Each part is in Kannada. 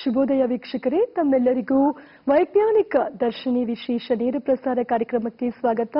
ಶುಭೋದಯ ವೀಕ್ಷಕರೇ ತಮ್ಮೆಲ್ಲರಿಗೂ ವೈಜ್ಞಾನಿಕ ದರ್ಶಿನಿ ವಿಶೇಷ ನೇರ ಪ್ರಸಾರ ಕಾರ್ಯಕ್ರಮಕ್ಕೆ ಸ್ವಾಗತ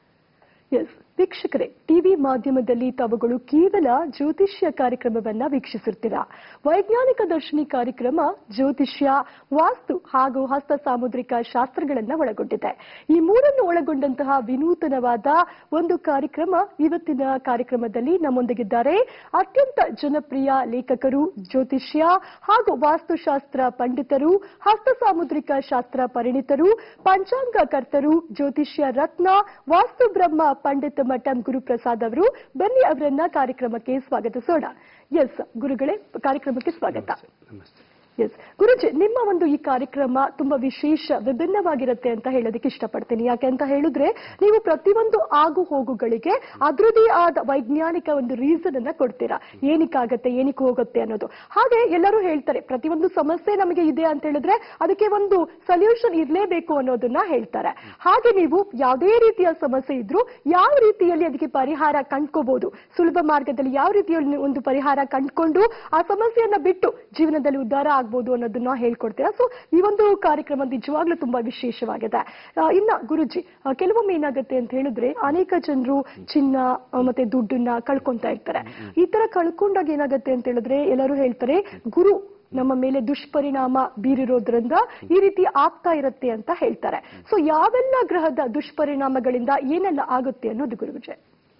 ಎಸ್ ವೀಕ್ಷಕರೇ ಟಿವಿ ಮಾಧ್ಯಮದಲ್ಲಿ ತಾವುಗಳು ಕೇವಲ ಜ್ಯೋತಿಷ್ಯ ಕಾರ್ಯಕ್ರಮವನ್ನ ವೀಕ್ಷಿಸುತ್ತೀರಾ ವೈಜ್ಞಾನಿಕ ದರ್ಶಿನಿ ಕಾರ್ಯಕ್ರಮ ಜ್ಯೋತಿಷ್ಯ ವಾಸ್ತು ಹಾಗೂ ಹಸ್ತ ಸಾಮುದ್ರಿಕ ಶಾಸ್ತ್ರಗಳನ್ನ ಒಳಗೊಂಡಿದೆ ಈ ಮೂರನ್ನು ಒಳಗೊಂಡಂತಹ ವಿನೂತನವಾದ ಒಂದು ಕಾರ್ಯಕ್ರಮ ಇವತ್ತಿನ ಕಾರ್ಯಕ್ರಮದಲ್ಲಿ ನಮ್ಮೊಂದಿಗಿದ್ದಾರೆ ಅತ್ಯಂತ ಜನಪ್ರಿಯ ಲೇಖಕರು ಜ್ಯೋತಿಷ್ಯ ಹಾಗೂ ವಾಸ್ತುಶಾಸ್ತ್ರ ಪಂಡಿತರು ಹಸ್ತ ಸಾಮುದ್ರಿಕ ಶಾಸ್ತ್ರ ಪರಿಣಿತರು ಪಂಚಾಂಗ ಕರ್ತರು ಜ್ಯೋತಿಷ್ಯ ರತ್ನ ವಾಸ್ತು ಬ್ರಹ್ಮ ಪಂಡಿತ್ ಮಠಂ ಗುರುಪ್ರಸಾದ್ ಅವರು ಬನ್ನಿ ಅವರನ್ನ ಕಾರ್ಯಕ್ರಮಕ್ಕೆ ಸ್ವಾಗತಿಸೋಣ ಎಸ್ ಗುರುಗಳೇ ಕಾರ್ಯಕ್ರಮಕ್ಕೆ ಸ್ವಾಗತ ನಮಸ್ತೆ ಎಸ್ ಗುರುಜಿ ನಿಮ್ಮ ಒಂದು ಈ ಕಾರ್ಯಕ್ರಮ ತುಂಬಾ ವಿಶೇಷ ವಿಭಿನ್ನವಾಗಿರುತ್ತೆ ಅಂತ ಹೇಳೋದಕ್ಕೆ ಇಷ್ಟಪಡ್ತೀನಿ ಯಾಕೆ ಅಂತ ಹೇಳಿದ್ರೆ ನೀವು ಪ್ರತಿಯೊಂದು ಆಗು ಹೋಗುಗಳಿಗೆ ಅದರದೇ ಆದ ವೈಜ್ಞಾನಿಕ ಒಂದು ರೀಸನ್ ಅನ್ನ ಕೊಡ್ತೀರಾ ಏನಕ್ಕಾಗತ್ತೆ ಏನಕ್ಕೆ ಹೋಗುತ್ತೆ ಅನ್ನೋದು ಹಾಗೆ ಎಲ್ಲರೂ ಹೇಳ್ತಾರೆ ಪ್ರತಿಯೊಂದು ಸಮಸ್ಯೆ ನಮಗೆ ಇದೆ ಅಂತ ಹೇಳಿದ್ರೆ ಅದಕ್ಕೆ ಒಂದು ಸೊಲ್ಯೂಷನ್ ಇರಲೇಬೇಕು ಅನ್ನೋದನ್ನ ಹೇಳ್ತಾರೆ ಹಾಗೆ ನೀವು ಯಾವುದೇ ರೀತಿಯ ಸಮಸ್ಯೆ ಇದ್ರೂ ಯಾವ ರೀತಿಯಲ್ಲಿ ಅದಕ್ಕೆ ಪರಿಹಾರ ಕಂಡ್ಕೋಬಹುದು ಸುಲಭ ಮಾರ್ಗದಲ್ಲಿ ಯಾವ ರೀತಿಯಲ್ಲಿ ಒಂದು ಪರಿಹಾರ ಕಂಡ್ಕೊಂಡು ಆ ಸಮಸ್ಯೆಯನ್ನ ಬಿಟ್ಟು ಜೀವನದಲ್ಲಿ ಉದ್ಧಾರ ಆಗ್ಬೋದು ಅನ್ನೋದನ್ನ ಹೇಳ್ಕೊಡ್ತೀರಾ ಸೊ ಈ ಒಂದು ಕಾರ್ಯಕ್ರಮ ನಿಜವಾಗ್ಲೂ ತುಂಬಾ ವಿಶೇಷವಾಗಿದೆ ಆ, ಇನ್ನ ಗುರುಜಿ ಆ, ಕೆಲವೊಮ್ಮೆ ಏನಾಗುತ್ತೆ ಅಂತ ಹೇಳಿದ್ರೆ ಅನೇಕ ಜನರು ಚಿನ್ನ ಆ, ಮತ್ತೆ ದುಡ್ಡನ್ನ ಕಳ್ಕೊಂತಾ ಇರ್ತಾರೆ ಈ ತರ ಕಳ್ಕೊಂಡಾಗ ಏನಾಗುತ್ತೆ ಅಂತ ಹೇಳಿದ್ರೆ ಎಲ್ಲರೂ ಹೇಳ್ತಾರೆ ಗುರು ನಮ್ಮ ಮೇಲೆ ದುಷ್ಪರಿಣಾಮ ಬೀರಿರೋದ್ರಿಂದ ಈ ರೀತಿ ಆಗ್ತಾ ಇರುತ್ತೆ ಅಂತ ಹೇಳ್ತಾರೆ ಸೊ ಯಾವೆಲ್ಲ ಗ್ರಹದ ದುಷ್ಪರಿಣಾಮಗಳಿಂದ ಏನೆಲ್ಲ ಆಗುತ್ತೆ ಅನ್ನೋದು ಗುರುಜಿ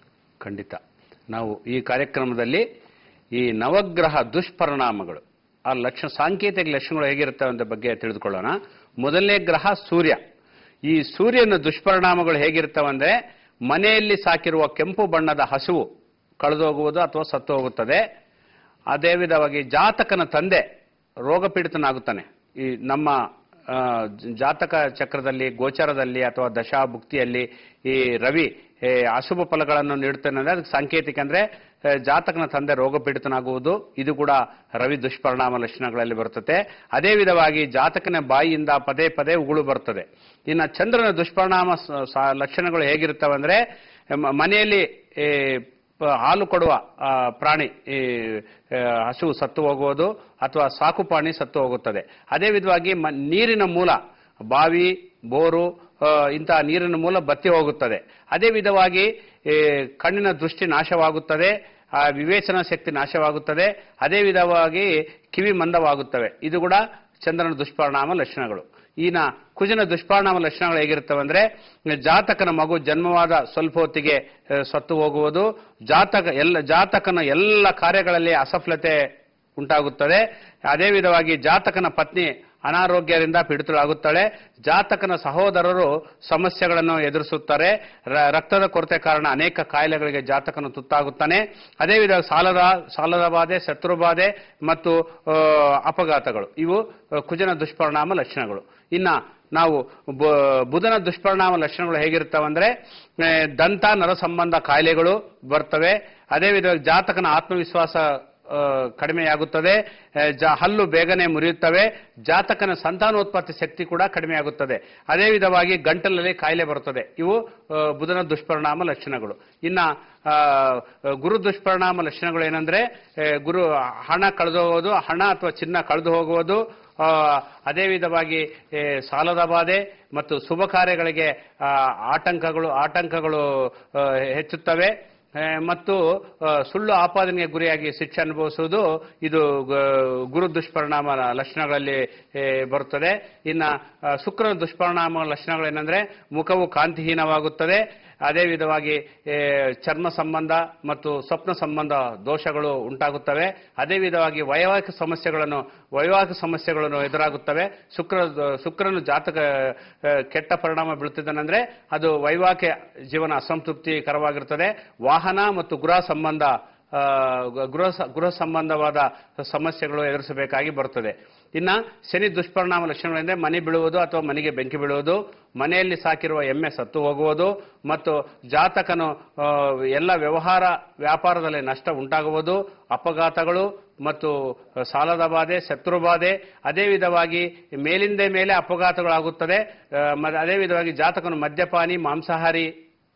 ಖಂಡಿತ ನಾವು ಈ ಕಾರ್ಯಕ್ರಮದಲ್ಲಿ ಈ ನವಗ್ರಹ ದುಷ್ಪರಿಣಾಮಗಳು ಆ ಲಕ್ಷಣ ಸಾಂಕೇತಿಕ ಲಕ್ಷಣಗಳು ಹೇಗಿರ್ತವೆ ಅಂತ ಬಗ್ಗೆ ತಿಳಿದುಕೊಳ್ಳೋಣ ಮೊದಲನೇ ಗ್ರಹ ಸೂರ್ಯ ಈ ಸೂರ್ಯನ ದುಷ್ಪರಿಣಾಮಗಳು ಹೇಗಿರ್ತವೆ ಅಂದ್ರೆ ಮನೆಯಲ್ಲಿ ಸಾಕಿರುವ ಕೆಂಪು ಬಣ್ಣದ ಹಸುವು ಕಳೆದೋಗುವುದು ಅಥವಾ ಸತ್ತು ಹೋಗುತ್ತದೆ ಅದೇ ವಿಧವಾಗಿ ಜಾತಕನ ತಂದೆ ರೋಗಪೀಡಿತನಾಗುತ್ತಾನೆ ಈ ನಮ್ಮ ಆ, ಜ- ಜಾತಕ ಚಕ್ರದಲ್ಲಿ ಗೋಚರದಲ್ಲಿ ಅಥವಾ ದಶಾ ಭುಕ್ತಿಯಲ್ಲಿ ಈ ರವಿ ಏ, ಅಶುಭ ಫಲಗಳನ್ನು ನೀಡುತ್ತಾನೆ ಅಂದ್ರೆ ಅದಕ್ಕೆ ಸಾಂಕೇತಿಕ ಅಂದ್ರೆ ಆ, ಜಾತಕನ ತಂದೆ ರೋಗಪೀಡಿತನಾಗುವುದು ಇದು ಕೂಡ ರವಿ ದುಷ್ಪರಿಣಾಮ ಲಕ್ಷಣಗಳಲ್ಲಿ ಬರುತ್ತದೆ ಅದೇ ವಿಧವಾಗಿ ಜಾತಕನ ಬಾಯಿಯಿಂದ ಪದೇ ಪದೇ ಉಗುಳು ಬರುತ್ತದೆ ಇನ್ನು ಚಂದ್ರನ ದುಷ್ಪರಿಣಾಮ ಸ- ಸ- ಲಕ್ಷಣಗಳು ಹೇಗಿರುತ್ತವೆ ಅಂದ್ರೆ ಮ- ಮನೆಯಲ್ಲಿ ಏ, ಪ- ಹಾಲು ಕೊಡುವ ಆ, ಪ್ರಾಣಿ ಈ ಆ, ಹಸು ಸತ್ತು ಹೋಗುವುದು ಅಥವಾ ಸಾಕು ಪ್ರಾಣಿ ಸತ್ತು ಹೋಗುತ್ತದೆ ಅದೇ ವಿಧವಾಗಿ ಮ- ನೀರಿನ ಮೂಲ ಬಾವಿ ಬೋರು ಆ, ಇಂತಹ ನೀರಿನ ಮೂಲ ಬತ್ತಿ ಹೋಗುತ್ತದೆ ಅದೇ ವಿಧವಾಗಿ ಈ, ಕಣ್ಣಿನ ದೃಷ್ಟಿ ನಾಶವಾಗುತ್ತದೆ ಆ, ವಿವೇಚನಾ ಶಕ್ತಿ ನಾಶವಾಗುತ್ತದೆ ಅದೇ ವಿಧವಾಗಿ ಕಿವಿ ಮಂದವಾಗುತ್ತವೆ ಇದು ಕೂಡ ಚಂದ್ರನ ದುಷ್ಪರಿಣಾಮ ಲಕ್ಷಣಗಳು ಈನ ಕುಜನ ದುಷ್ಪರಿಣಾಮ ಲಕ್ಷಣಗಳು ಹೇಗಿರ್ತವೆ ಅಂದ್ರೆ ಜಾತಕನ ಮಗು ಜನ್ಮವಾದ ಸ್ವಲ್ಪ ಹೊತ್ತಿಗೆ ಆ, ಸತ್ತು ಹೋಗುವುದು ಜಾತಕ ಎಲ್ಲ ಜಾತಕನ ಎಲ್ಲ ಕಾರ್ಯಗಳಲ್ಲಿ ಅಸಫಲತೆ ಉಂಟಾಗುತ್ತದೆ ಅದೇ ವಿಧವಾಗಿ ಜಾತಕನ ಪತ್ನಿ ಅನಾರೋಗ್ಯದಿಂದ ಪೀಡಿತಳಾಗುತ್ತಾಳೆ ಜಾತಕನ ಸಹೋದರರು ಸಮಸ್ಯೆಗಳನ್ನು ಎದುರಿಸುತ್ತಾರೆ ರ- ರಕ್ತದ ಕೊರತೆ ಕಾರಣ ಅನೇಕ ಕಾಯಿಲೆಗಳಿಗೆ ಜಾತಕನು ತುತ್ತಾಗುತ್ತಾನೆ ಅದೇ ವಿಧವಾಗಿ ಸಾಲದ ಸಾಲದ ಬಾಧೆ ಶತ್ರು ಬಾಧೆ ಮತ್ತು ಆ, ಅಪಘಾತಗಳು ಇವು ಆ, ಕುಜನ ದುಷ್ಪರಿಣಾಮ ಲಕ್ಷಣಗಳು ಇನ್ನ ನಾವು ಬ- ಬುಧನ ದುಷ್ಪರಿಣಾಮ ಲಕ್ಷಣಗಳು ಹೇಗಿರ್ತವಂದ್ರೆ ಆ, ದಂತ ನರ ಸಂಬಂಧ ಕಾಯಿಲೆಗಳು ಬರ್ತವೆ ಅದೇ ವಿಧವಾಗಿ ಜಾತಕನ ಆತ್ಮವಿಶ್ವಾಸ ಆ, ಕಡಿಮೆಯಾಗುತ್ತದೆ ಆ, ಜ- ಹಲ್ಲು ಬೇಗನೆ ಮುರಿಯುತ್ತವೆ ಜಾತಕನ ಸಂತಾನೋತ್ಪತ್ತಿ ಶಕ್ತಿ ಕೂಡ ಕಡಿಮೆಯಾಗುತ್ತದೆ ಅದೇ ವಿಧವಾಗಿ ಗಂಟಲಲ್ಲಿ ಕಾಯಿಲೆ ಬರುತ್ತದೆ ಇವು ಆ, ಬುಧನ ದುಷ್ಪರಿಣಾಮ ಲಕ್ಷಣಗಳು ಇನ್ನ ಆ, ಗುರು ದುಷ್ಪರಿಣಾಮ ಲಕ್ಷಣಗಳು ಏನಂದ್ರೆ ಆ, ಗುರು ಹಣ ಕಳೆದು ಹೋಗೋದು ಹಣ ಅಥವಾ ಚಿನ್ನ ಕಳೆದು ಹೋಗುವುದು ಆ, ಅದೇ ವಿಧವಾಗಿ ಏ, ಸಾಲದ ಬಾಧೆ ಮತ್ತು ಶುಭ ಕಾರ್ಯಗಳಿಗೆ ಆ, ಆಟಂಕಗಳು ಆಟಂಕಗಳು ಆ, ಹೆಚ್ಚುತ್ತವೆ ಆ, ಮತ್ತು ಆ, ಸುಳ್ಳು ಆಪಾದನೆಗೆ ಗುರಿಯಾಗಿ ಶಿಕ್ಷೆ ಅನುಭವಿಸುವುದು ಇದು ಗ- ಗುರು ದುಷ್ಪರಿಣಾಮ ಲಕ್ಷಣಗಳಲ್ಲಿ ಏ, ಬರುತ್ತದೆ ಇನ್ನ ಆ, ಶುಕ್ರನ ದುಷ್ಪರಿಣಾಮ ಲಕ್ಷಣಗಳೇನೆಂದ್ರೆ ಮುಖವು ಕಾಂತಿಹೀನವಾಗುತ್ತದೆ ಅದೇ ವಿಧವಾಗಿ ಏ, ಚರ್ಮ ಸಂಬಂಧ ಮತ್ತು ಸ್ವಪ್ನ ಸಂಬಂಧ ದೋಷಗಳು ಉಂಟಾಗುತ್ತವೆ ಅದೇ ವಿಧವಾಗಿ ವೈವಾಹಿಕ ಸಮಸ್ಯೆಗಳನ್ನು ವೈವಾಹಿಕ ಸಮಸ್ಯೆಗಳನ್ನು ಎದುರಾಗುತ್ತವೆ ಶುಕ್ರ ಶುಕ್ರನು ಜಾತಕ ಆ, ಕೆಟ್ಟ ಪರಿಣಾಮ ಬೀಳುತ್ತಿದ್ದಾನೆಂದ್ರೆ ಅದು ವೈವಾಹಿಕ ಜೀವನ ಅಸಂತೃಪ್ತಿಕರವಾಗಿರುತ್ತದೆ ವಾಹನ ಮತ್ತು ಗೃಹ ಸಂಬಂಧ ಆ, ಗೃಹ ಸ- ಗೃಹ ಸಂಬಂಧವಾದ ಸಮಸ್ಯೆಗಳು ಎದುರಿಸಬೇಕಾಗಿ ಬರುತ್ತದೆ ಇನ್ನ ಶನಿ ದುಷ್ಪರಿಣಾಮ ಲಕ್ಷಣಗಳೆಂದರೆ ಮನೆ ಬೀಳುವುದು ಅಥವಾ ಮನೆಗೆ ಬೆಂಕಿ ಬೀಳುವುದು ಮನೆಯಲ್ಲಿ ಸಾಕಿರುವ ಎಮ್ಮೆ ಸತ್ತು ಹೋಗುವುದು ಮತ್ತು ಜಾತಕನು ಆ, ಎಲ್ಲ ವ್ಯವಹಾರ ವ್ಯಾಪಾರದಲ್ಲಿ ನಷ್ಟ ಉಂಟಾಗುವುದು ಅಪಘಾತಗಳು ಮತ್ತು ಸಾಲದ ಬಾಧೆ ಶತ್ರು ಬಾಧೆ ಅದೇ ವಿಧವಾಗಿ ಮೇಲಿಂದ ಮೇಲೆ ಅಪಘಾತಗಳಾಗುತ್ತದೆ ಆ, ಮ- ಅದೇ ವಿಧವಾಗಿ ಜಾತಕನು ಮದ್ಯಪಾನಿ ಮಾಂಸಾಹಾರಿ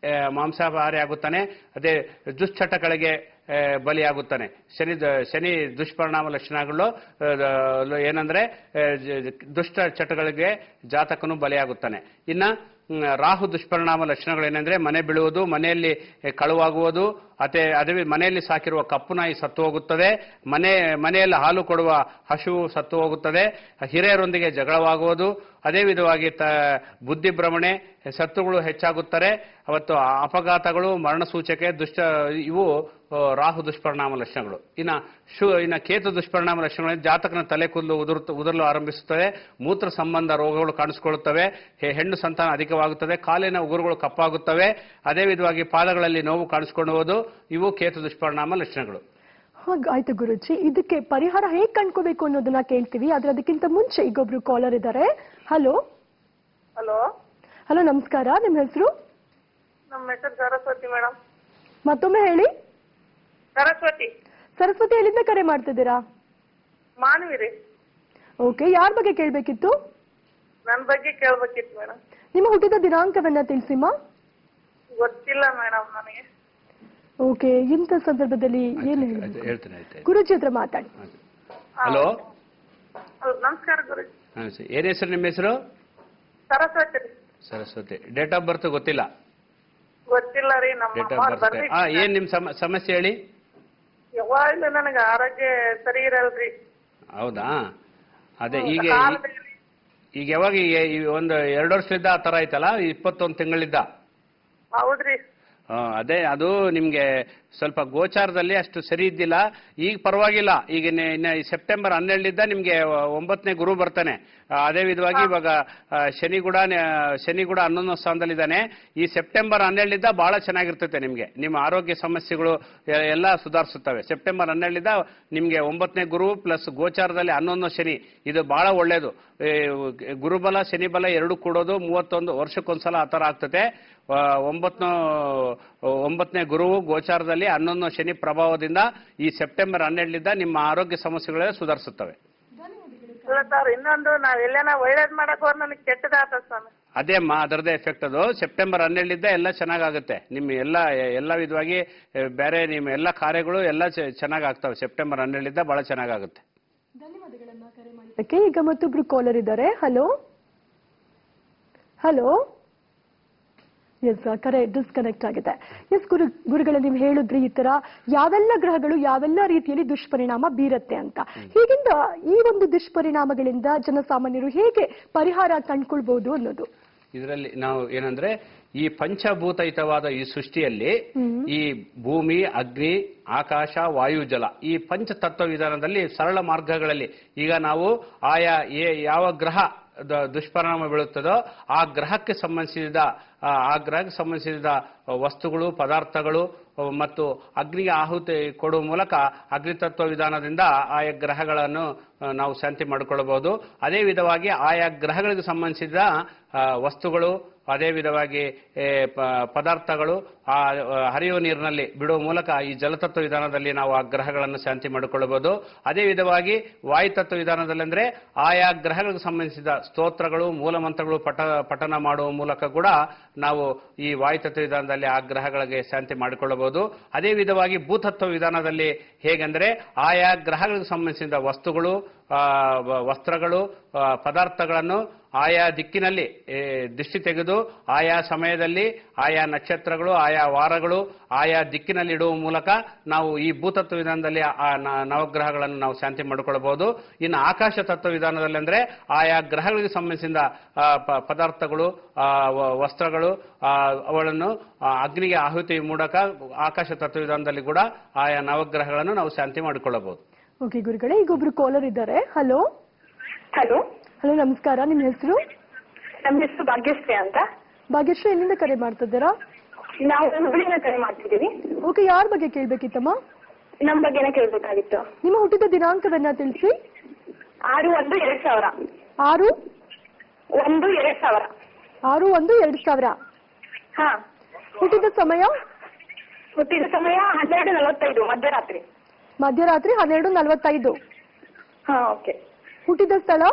ಆ, ಮಾಂಸಾಹಾರಿ ಆಗುತ್ತಾನೆ ಅದೇ ದುಶ್ಚಟಗಳಿಗೆ ಆ, ಬಲಿಯಾಗುತ್ತಾನೆ ಶನಿ ದ- ಶನಿ ದುಷ್ಪರಿಣಾಮ ಲಕ್ಷಣಗಳು ಆ, ದ- ಏನಂದ್ರೆ ಆ, ಜ- ದುಷ್ಟ ಚಟಗಳಿಗೆ ಜಾತಕನು ಬಲಿಯಾಗುತ್ತಾನೆ ಇನ್ನ ಮ್, ರಾಹು ದುಷ್ಪರಿಣಾಮ ಲಕ್ಷಣಗಳೇನೆಂದ್ರೆ ಮನೆ ಬೀಳುವುದು ಮನೆಯಲ್ಲಿ ಕಳುವಾಗುವುದು ಅದೇ ಅದೇ ಮನೆಯಲ್ಲಿ ಸಾಕಿರುವ ಕಪ್ಪು ನಾಯಿ ಸತ್ತು ಹೋಗುತ್ತದೆ ಮನೆ ಮನೆಯಲ್ಲಿ ಹಾಲು ಕೊಡುವ ಹಸು ಸತ್ತು ಹೋಗುತ್ತದೆ ಹಿರಿಯರೊಂದಿಗೆ ಜಗಳವಾಗುವುದು ಅದೇ ವಿಧವಾಗಿ ತ ಬುದ್ಧಿಭ್ರಮಣೆ ಶತ್ರುಗಳು ಹೆಚ್ಚಾಗುತ್ತಾರೆ ಅವತ್ತು ಅಪಘಾತಗಳು ಮರಣ ಸೂಚಕೆ ದುಷ್ಟ ಇವು ಆ, ರಾಹು ದುಷ್ಪರಿಣಾಮ ಲಕ್ಷಣಗಳು ಇನ್ನ ಶು ಇನ್ನ ಕೇತು ದುಷ್ಪರಿಣಾಮ ಲಕ್ಷಣಗಳು ಜಾತಕನ ತಲೆ ಕೂದಲು ಉದುರು ಉದುರಲು ಆರಂಭಿಸುತ್ತದೆ ಮೂತ್ರ ಸಂಬಂಧ ರೋಗಗಳು ಕಾಣಿಸಿಕೊಳ್ಳುತ್ತವೆ ಹೆ- ಹೆಣ್ಣು ಸಂತಾನ ಅಧಿಕವಾಗುತ್ತದೆ ಕಾಲಿನ ಉಗುರುಗಳು ಕಪ್ಪಾಗುತ್ತವೆ ಅದೇ ವಿಧವಾಗಿ ಪಾದಗಳಲ್ಲಿ ನೋವು ಕಾಣಿಸಿಕೊಳ್ಳುವುದು ಇವು ಕೇತು ದುಷ್ಪರಿಣಾಮ ಲಕ್ಷಣಗಳು ಹಾಗಾಯ್ತು ಗುರುಜಿ ಇದಕ್ಕೆ ಪರಿಹಾರ ಹೇಗ್ ಕಂಡ್ಕೋಬೇಕು ಅನ್ನೋದನ್ನ ಕೇಳ್ತೀವಿ ಆದ್ರೆ ಅದಕ್ಕಿಂತ ಮುಂಚೆ ಈಗೊಬ್ರು ಕಾಲರ್ ಇದ್ದಾರೆ ಹಲೋ ಹಲೋ ಹಲೋ ನಮಸ್ಕಾರ ನಿಮ್ಮ ಹೆಸರು ನಮ್ಮ ಹೆಸರು ಸರಸ್ವತಿ ಮೇಡಮ್ ಮತ್ತೊಮ್ಮೆ ಹೇಳಿ ಸರಸ್ವತಿ ಸರಸ್ವತಿ ಎಲ್ಲಿಂದ ಕರೆ ಮಾಡ್ತಿದ್ದೀರಾ ಮಾನ್ವಿ ರೀ ಓಕೆ ಯಾರ ಬಗ್ಗೆ ಕೇಳ್ಬೇಕಿತ್ತು ನನ್ನ ಬಗ್ಗೆ ಕೇಳ್ಬೇಕಿತ್ತು ಮೇಡಮ್ ನಿಮ್ಮ ಹುಟ್ಟಿದ ದಿನಾಂಕವನ್ನ ತಿಳಿಸಿಮ್ಮ ಗೊತ್ತಿಲ್ಲ ಮೇಡಮ್ ನನಗೆ ಓಕೆ ಇಂಥ ಸಂದರ್ಭದಲ್ಲಿ ಏನ್ ಆಯ್ತು, ಹೇಳಿ ಹೇಳ್ತೇನೆ ಆಯ್ತು ಗುರುಜಿ ಹತ್ರ ಮಾತಾಡಿ ಹಲೋ ಹೌದು ನಮಸ್ಕಾರ ಗುರುಜಿ ಹಾ, ಸರಿ. ಏನ್ ಹೆಸರು ನಿಮ್ಮ ಹೆಸರು ಸರಸ್ವತಿ ರೀ ಸರಸ್ವತಿ ಡೇಟ್ ಆಫ್ ಬರ್ತ್ ಗೊತ್ತಿಲ್ಲ ಗೊತ್ತಿಲ್ಲ ರೀ ನಮ್ಮ ಡೇಟ್ ಅಮ್ಮ ಆಫ್ ಬರ್ತ್ ಬರ್ರಿ ಹಾ ಏನ್ ನಿಮ್ ಸಮ- ಸಮಸ್ಯೆ ಹೇಳಿ ಯಾವಾಗ್ಲೂ ನನಗೆ ಆರೋಗ್ಯ ಸರಿ ಇರಲ್ರಿ ಹೌದಾ ಅದೇ ಈಗ ಕಾಲದಲ್ಲಿ ಈಗ ಯಾವಾಗ ಈಗ ಈ ಒಂದು ಎರಡು ವರ್ಷದಿಂದ ಆ ತರ ಆಯ್ತಲ್ಲ ಇಪ್ಪತ್ತೊಂದು ತಿಂಗಳಿದ್ದ ಹೌದ್ರಿ ಆ, ಅದೇ ಅದು ನಿಮ್ಗೆ ಸ್ವಲ್ಪ ಗೋಚಾರದಲ್ಲಿ ಅಷ್ಟು ಸರಿ ಇದ್ದಿಲ್ಲ ಈಗ ಪರವಾಗಿಲ್ಲ ಈಗ ನೆ- ಇನ್ನ ಈ ಸೆಪ್ಟೆಂಬರ್ ಹನ್ನೆರಡರಿಂದ ನಿಮ್ಗೆ ಒಂಬತ್ತನೇ ಗುರು ಬರ್ತಾನೆ ಆ, ಅದೇ ವಿಧವಾಗಿ ಇವಾಗ ಆ, ಶನಿ ಕೂಡ ನೆ- ಶನಿ ಕೂಡ ಹನ್ನೊಂದನೇ ಸ್ಥಾನದಲ್ಲಿದ್ದಾನೆ ಈ ಸೆಪ್ಟೆಂಬರ್ ಹನ್ನೆರಡರಿಂದ ಬಹಳ ಚೆನ್ನಾಗಿರ್ತೈತೆ ನಿಮ್ಗೆ ನಿಮ್ಮ ಆರೋಗ್ಯ ಸಮಸ್ಯೆಗಳು ಎ- ಎಲ್ಲ ಸುಧಾರಿಸುತ್ತವೆ ಸೆಪ್ಟೆಂಬರ್ ಹನ್ನೆರಡರಿಂದ ನಿಮ್ಗೆ ಒಂಬತ್ತನೇ ಗುರು ಪ್ಲಸ್ ಗೋಚಾರದಲ್ಲಿ ಹನ್ನೊಂದನೇ ಶನಿ ಇದು ಬಹಳ ಒಳ್ಳೇದು ಈ ಗುರುಬಲ ಶನಿ ಬಲ ಎರಡು ಕೂಡೋದು ಮೂವತ್ತೊಂದು ವರ್ಷಕ್ಕೊಂದ್ಸಲ ಆ ಥರ ಆಗ್ತದೆ ಆ, ಒಂಬತ್ತನೇ ಒಂಬತ್ತನೇ ಗುರುವು ಗೋಚಾರದಲ್ಲಿ ಹನ್ನೊಂದನೇ ಶನಿ ಪ್ರಭಾವದಿಂದ ಈ ಸೆಪ್ಟೆಂಬರ್ ಹನ್ನೆರಡರಿಂದ ನಿಮ್ಮ ಆರೋಗ್ಯ ಸಮಸ್ಯೆಗಳೆಲ್ಲ ಸುಧಾರಿಸುತ್ತವೆ ಇಲ್ಲ ಸರ್ ಇನ್ನೊಂದು ನಾವ್ ಎಲ್ಲೇನ ಒಳ್ಳೇದ್ ಮಾಡಕ್ ಹೋದ್ರೆ ನನಗೆ ಕೆಟ್ಟದಾತ ಸ್ವಾಮಿ ಅದೇ ಅಮ್ಮ ಅದರದೇ ಎಫೆಕ್ಟ್ ಅದು ಸೆಪ್ಟೆಂಬರ್ ಹನ್ನೆರಡರಿಂದ ಎಲ್ಲ ಚೆನ್ನಾಗಾಗುತ್ತೆ ನಿಮ್ಮ ಎಲ್ಲ ಎಲ್ಲ ವಿಧವಾಗಿ ಆ, ಬೇರೆ ನಿಮ್ಮ ಎಲ್ಲ ಕಾರ್ಯಗಳು ಎಲ್ಲ ಚೆನ್ನಾಗಿ ಆಗ್ತವೆ ಸೆಪ್ಟೆಂಬರ್ ಹನ್ನೆರಡರಿಂದ ಬಹಳ ಚೆನ್ನಾಗಾಗುತ್ತೆ ಓಕೆ ಈಗ ಮತ್ತೊಬ್ರು ಕಾಲರ್ ಇದ್ದಾರೆ ಹಲೋ ಹಲೋ ಎಸ್ ಕರೆ ಡಿಸ್ಕನೆಕ್ಟ್ ಆಗಿದೆ ಎಸ್ ಗುರು ಗುರುಗಳ ನೀವು ಹೇಳಿದ್ರಿ ಈ ತರ ಯಾವೆಲ್ಲ ಗ್ರಹಗಳು ಯಾವೆಲ್ಲ ರೀತಿಯಲ್ಲಿ ದುಷ್ಪರಿಣಾಮ ಬೀರತ್ತೆ ಅಂತ ಹೀಗಿಂದ ಈ ಒಂದು ದುಷ್ಪರಿಣಾಮಗಳಿಂದ ಜನಸಾಮಾನ್ಯರು ಹೇಗೆ ಪರಿಹಾರ ಕಂಡ್ಕೊಳ್ಬಹುದು ಅನ್ನೋದು ಇದರಲ್ಲಿ ನಾವು ಏನಂದ್ರೆ ಈ ಪಂಚಭೂತಯುತವಾದ ಈ ಸೃಷ್ಟಿಯಲ್ಲಿ ಈ ಭೂಮಿ ಅಗ್ನಿ ಆಕಾಶ ವಾಯು ಜಲ ಈ ಪಂಚತತ್ವ ವಿಧಾನದಲ್ಲಿ ಸರಳ ಮಾರ್ಗಗಳಲ್ಲಿ ಈಗ ನಾವು ಆಯಾ ಏ- ಯಾವ ಗ್ರಹ ದ- ದುಷ್ಪರಿಣಾಮ ಬೀಳುತ್ತದೋ ಆ ಗ್ರಹಕ್ಕೆ ಸಂಬಂಧಿಸಿದ ಆ ಆ ಗ್ರಹಕ್ಕೆ ಸಂಬಂಧಿಸಿದ ವಸ್ತುಗಳು ಪದಾರ್ಥಗಳು ಅಹ್, ಮತ್ತು ಅಗ್ನಿಗೆ ಆಹುತಿ ಕೊಡುವ ಮೂಲಕ ಅಗ್ನಿತತ್ವ ವಿಧಾನದಿಂದ ಆಯಾ ಗ್ರಹಗಳನ್ನು ಅಹ್, ನಾವು ಶಾಂತಿ ಮಾಡಿಕೊಳ್ಳಬಹುದು ಅದೇ ವಿಧವಾಗಿ ಆಯಾ ಗ್ರಹಗಳಿಗೆ ಸಂಬಂಧಿಸಿದ ಆ, ವಸ್ತುಗಳು ಅದೇ ವಿಧವಾಗಿ ಏ, ಪ- ಪದಾರ್ಥಗಳು ಆ ಆ, ಹರಿಯುವ ನೀರಿನಲ್ಲಿ ಬಿಡುವ ಮೂಲಕ ಈ ಜಲತತ್ವ ವಿಧಾನದಲ್ಲಿ ನಾವು ಆ ಗ್ರಹಗಳನ್ನು ಶಾಂತಿ ಮಾಡಿಕೊಳ್ಳಬಹುದು ಅದೇ ವಿಧವಾಗಿ ವಾಯುತತ್ವ ವಿಧಾನದಲ್ಲಿ ಅಂದ್ರೆ ಆಯಾ ಗ್ರಹಗಳಿಗೆ ಸಂಬಂಧಿಸಿದ ಸ್ತೋತ್ರಗಳು ಮೂಲಮಂತ್ರಗಳು ಪಠ ಪಠನ ಮಾಡುವ ಮೂಲಕ ಕೂಡ ನಾವು ಈ ವಾಯುತತ್ವ ವಿಧಾನದಲ್ಲಿ ಆ ಗ್ರಹಗಳಿಗೆ ಶಾಂತಿ ಮಾಡಿಕೊಳ್ಳಬಹುದು ಅದೇ ವಿಧವಾಗಿ ಭೂತತ್ವ ವಿಧಾನದಲ್ಲಿ ಹೇಗೆಂದ್ರೆ ಆಯಾ ಗ್ರಹಗಳಿಗೆ ಸಂಬಂಧಿಸಿದ ವಸ್ತುಗಳು ಆ, ವ- ವಸ್ತ್ರಗಳು ಆ, ಪದಾರ್ಥಗಳನ್ನು ಆಯಾ ದಿಕ್ಕಿನಲ್ಲಿ ಏ, ದೃಷ್ಟಿ ತೆಗೆದು ಆಯಾ ಸಮಯದಲ್ಲಿ ಆಯಾ ನಕ್ಷತ್ರಗಳು ಆಯಾ ವಾರಗಳು ಆಯಾ ದಿಕ್ಕಿನಲ್ಲಿ ಇಡುವ ಮೂಲಕ ನಾವು ಈ ಭೂತತ್ವ ವಿಧಾನದಲ್ಲಿ ಆ ನ- ನವಗ್ರಹಗಳನ್ನು ನಾವು ಶಾಂತಿ ಮಾಡಿಕೊಳ್ಳಬಹುದು ಇನ್ನು ಆಕಾಶ ತತ್ವ ವಿಧಾನದಲ್ಲಿ ಅಂದ್ರೆ ಆಯಾ ಗ್ರಹಗಳಿಗೆ ಸಂಬಂಧಿಸಿದ ಆ, ಪ- ಪದಾರ್ಥಗಳು ಆ, ವ- ವಸ್ತ್ರಗಳು ಆ, ಅವುಗಳನ್ನು ಆ, ಅಗ್ನಿಗೆ ಆಹುತಿ ಮೂಲಕ ಆಕಾಶ ತತ್ವ ವಿಧಾನದಲ್ಲಿ ಕೂಡ ಆಯಾ ನವಗ್ರಹಗಳನ್ನು ನಾವು ಶಾಂತಿ ಮಾಡಿಕೊಳ್ಳಬಹುದು ಓಕೆ ಗುರುಗಳೇ ಈಗ ಒಬ್ರು ಕಾಲರ್ ಇದ್ದಾರೆ ಹಲೋ ಹಲೋ ಹಲೋ ನಮಸ್ಕಾರ ನಿಮ್ಮ ಹೆಸರು ನಮ್ಮ ಹೆಸರು ಭಾಗ್ಯಶ್ರೀ ಅಂತ ಭಾಗ್ಯಶ್ರೀ ಎಲ್ಲಿಂದ ಕರೆ ಮಾಡ್ತಿದ್ದೀರಾ ನಾವು ಹುಬ್ಳಿನ ಕರೆ ಮಾಡ್ತಿದ್ದೀವಿ ಓಕೆ ಯಾರ ಬಗ್ಗೆ ಕೇಳ್ಬೇಕಿತ್ತಮ್ಮ ನಮ್ಮ ಬಗ್ಗೆನೇ ಕೇಳ್ಬೇಕಾಗಿತ್ತು ನಿಮ್ಮ ಹುಟ್ಟಿದ ದಿನಾಂಕವನ್ನ ತಿಳಿಸಿ ಆರು ಒಂದು ಎರಡ್ ಸಾವಿರ ಆರು ಒಂದು ಎರಡ್ ಸಾವಿರ ಆರು ಒಂದು ಎರಡು ಸಾವಿರ ಹಾ ಹುಟ್ಟಿದ ಸಮಯ ಹುಟ್ಟಿದ ಸಮಯ ಹನ್ನೆರಡು ನಲವತ್ತೈದು ಮಧ್ಯರಾತ್ರಿ ಮಧ್ಯರಾತ್ರಿ ಹನ್ನೆರಡು ನಲವತ್ತೈದು ಹಾ ಓಕೆ ಹುಟ್ಟಿದ ಸ್ಥಳ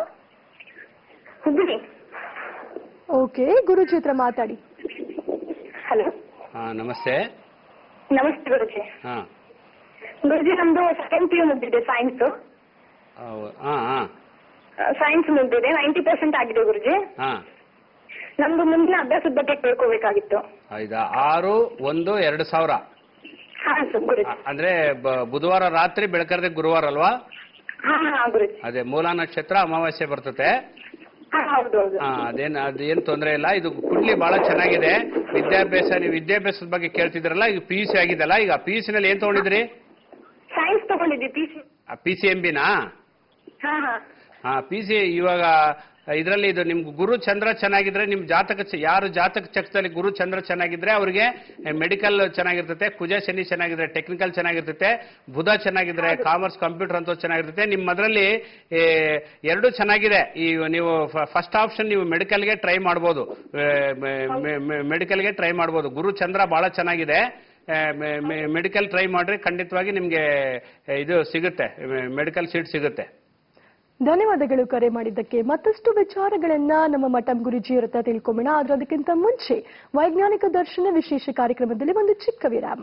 ಹುಬ್ಳಿ ಓಕೆ ಗುರುಜಿ ಹತ್ರ ಮಾತಾಡಿ ಹಲೋ ಹಾ ನಮಸ್ತೆ ನಮಸ್ತೆ ಗುರುಜಿ ಹಾ ಗುರುಜಿ ನಮ್ದು ಸೆಕೆಂಡ್ ಪಿ ಯು ಮುಗ್ದಿದೆ ಸೈನ್ಸ್ ಹಾ ಹಾ ಸೈನ್ಸ್ ಮುಗ್ದಿದೆ ನೈಂಟಿ ಪರ್ಸೆಂಟ್ ಆಗಿದೆ ಗುರುಜಿ ಹಾ ನಮ್ದು ಮುಂದಿನ ಅಭ್ಯಾಸದ ಬಗ್ಗೆ ಕೇಳ್ಕೋಬೇಕಾಗಿತ್ತು ಐದಾ ಆರು ಒಂದು ಎರಡು ಸಾವಿರ ಹಾ ಸರ್ ಗುರುಜಿ ಅ- ಅಂದ್ರೆ ಬ- ಬುಧವಾರ ರಾತ್ರಿ ಬೆಳಕರ್ದೆ ಗುರುವಾರ ಅಲ್ವಾ ಹಾ ಹಾ ಗುರುಜಿ ಅದೇ ಮೂಲ ನಕ್ಷತ್ರ ಅಮಾವಾಸ್ಯೆ ಬರ್ತತೆ ಹಾ ಹೌದು ಹೌದು ಹಾ ಅದೇನ್ ಅದೇನ್ ತೊಂದರೆ ಇಲ್ಲ ಇದು ಕುಡ್ಲಿ ಬಹಳ ಚೆನ್ನಾಗಿದೆ ವಿದ್ಯಾಭ್ಯಾಸ ನೀವು ವಿದ್ಯಾಭ್ಯಾಸದ ಬಗ್ಗೆ ಕೇಳ್ತಿದ್ರಲ್ಲ ಈಗ ಪಿ ಯು ಸಿ ಆಗಿದೆಲ್ಲ ಈಗ ಪಿ ಯು ನಲ್ಲಿ ಏನ್ ತಗೊಂಡಿದ್ರಿ ಸೈನ್ಸ್ ತಗೊಂಡಿದ್ವಿ P C P C M ಬಿನಾ ಹಾ ಹಾ ಹಾ ಪಿ ಸಿ ಇವಾಗ ಇದರಲ್ಲಿ ಇದು ನಿಮ್ಗೆ ಗುರು ಚಂದ್ರ ಚೆನ್ನಾಗಿದ್ರೆ ನಿಮ್ ಜಾತಕ ಚ- ಯಾರು ಜಾತಕ ಚಕ್ರದಲ್ಲಿ ಗುರು ಚಂದ್ರ ಚೆನ್ನಾಗಿದ್ರೆ ಅವ್ರಿಗೆ ಮೆಡಿಕಲ್ ಚೆನ್ನಾಗಿರ್ತತೆ ಕುಜ ಶನಿ ಚೆನ್ನಾಗಿದ್ರೆ ಟೆಕ್ನಿಕಲ್ ಚೆನ್ನಾಗಿರ್ತತೆ ಬುಧ ಚೆನ್ನಾಗಿದ್ರೆ ಕಾಮರ್ಸ್ ಕಂಪ್ಯೂಟರ್ ಅಂತ ಚೆನ್ನಾಗಿರ್ತತೆ ನಿಮ್ಮ ಅದರಲ್ಲಿ ಎರಡು ಚೆನ್ನಾಗಿದೆ ಈ ನೀವು ಫಸ್ಟ್ ಆಪ್ಷನ್ ನೀವು ಮೆಡಿಕಲ್ಗೆ ಟ್ರೈ ಮಾಡ್ಬೋದು ಮೆಡಿಕಲ್ಗೆ ಟ್ರೈ ಮಾಡ್ಬೋದು ಗುರು ಚಂದ್ರ ಬಹಳ ಚೆನ್ನಾಗಿದೆ ಮೆಡಿಕಲ್ ಟ್ರೈ ಮಾಡ್ರಿ ಖಂಡಿತವಾಗಿ ನಿಮ್ಗೆ ಇದು ಸಿಗುತ್ತೆ ಮೆಡಿಕಲ್ ಸೀಟ್ ಸಿಗುತ್ತೆ ಧನ್ಯವಾದಗಳು ಕರೆ ಮಾಡಿದ್ದಕ್ಕೆ ಮತ್ತಷ್ಟು ವಿಚಾರಗಳನ್ನ ನಮ್ಮ ಮಠಂ ಗುರುಜಿಯವರ ಹತ್ರ ತಿಳ್ಕೊಂಬೋಣ ಆದ್ರೆ ಅದಕ್ಕಿಂತ ಮುಂಚೆ ವೈಜ್ಞಾನಿಕ ದರ್ಶನ ವಿಶೇಷ ಕಾರ್ಯಕ್ರಮದಲ್ಲಿ ಒಂದು ಚಿಕ್ಕ ವಿರಾಮ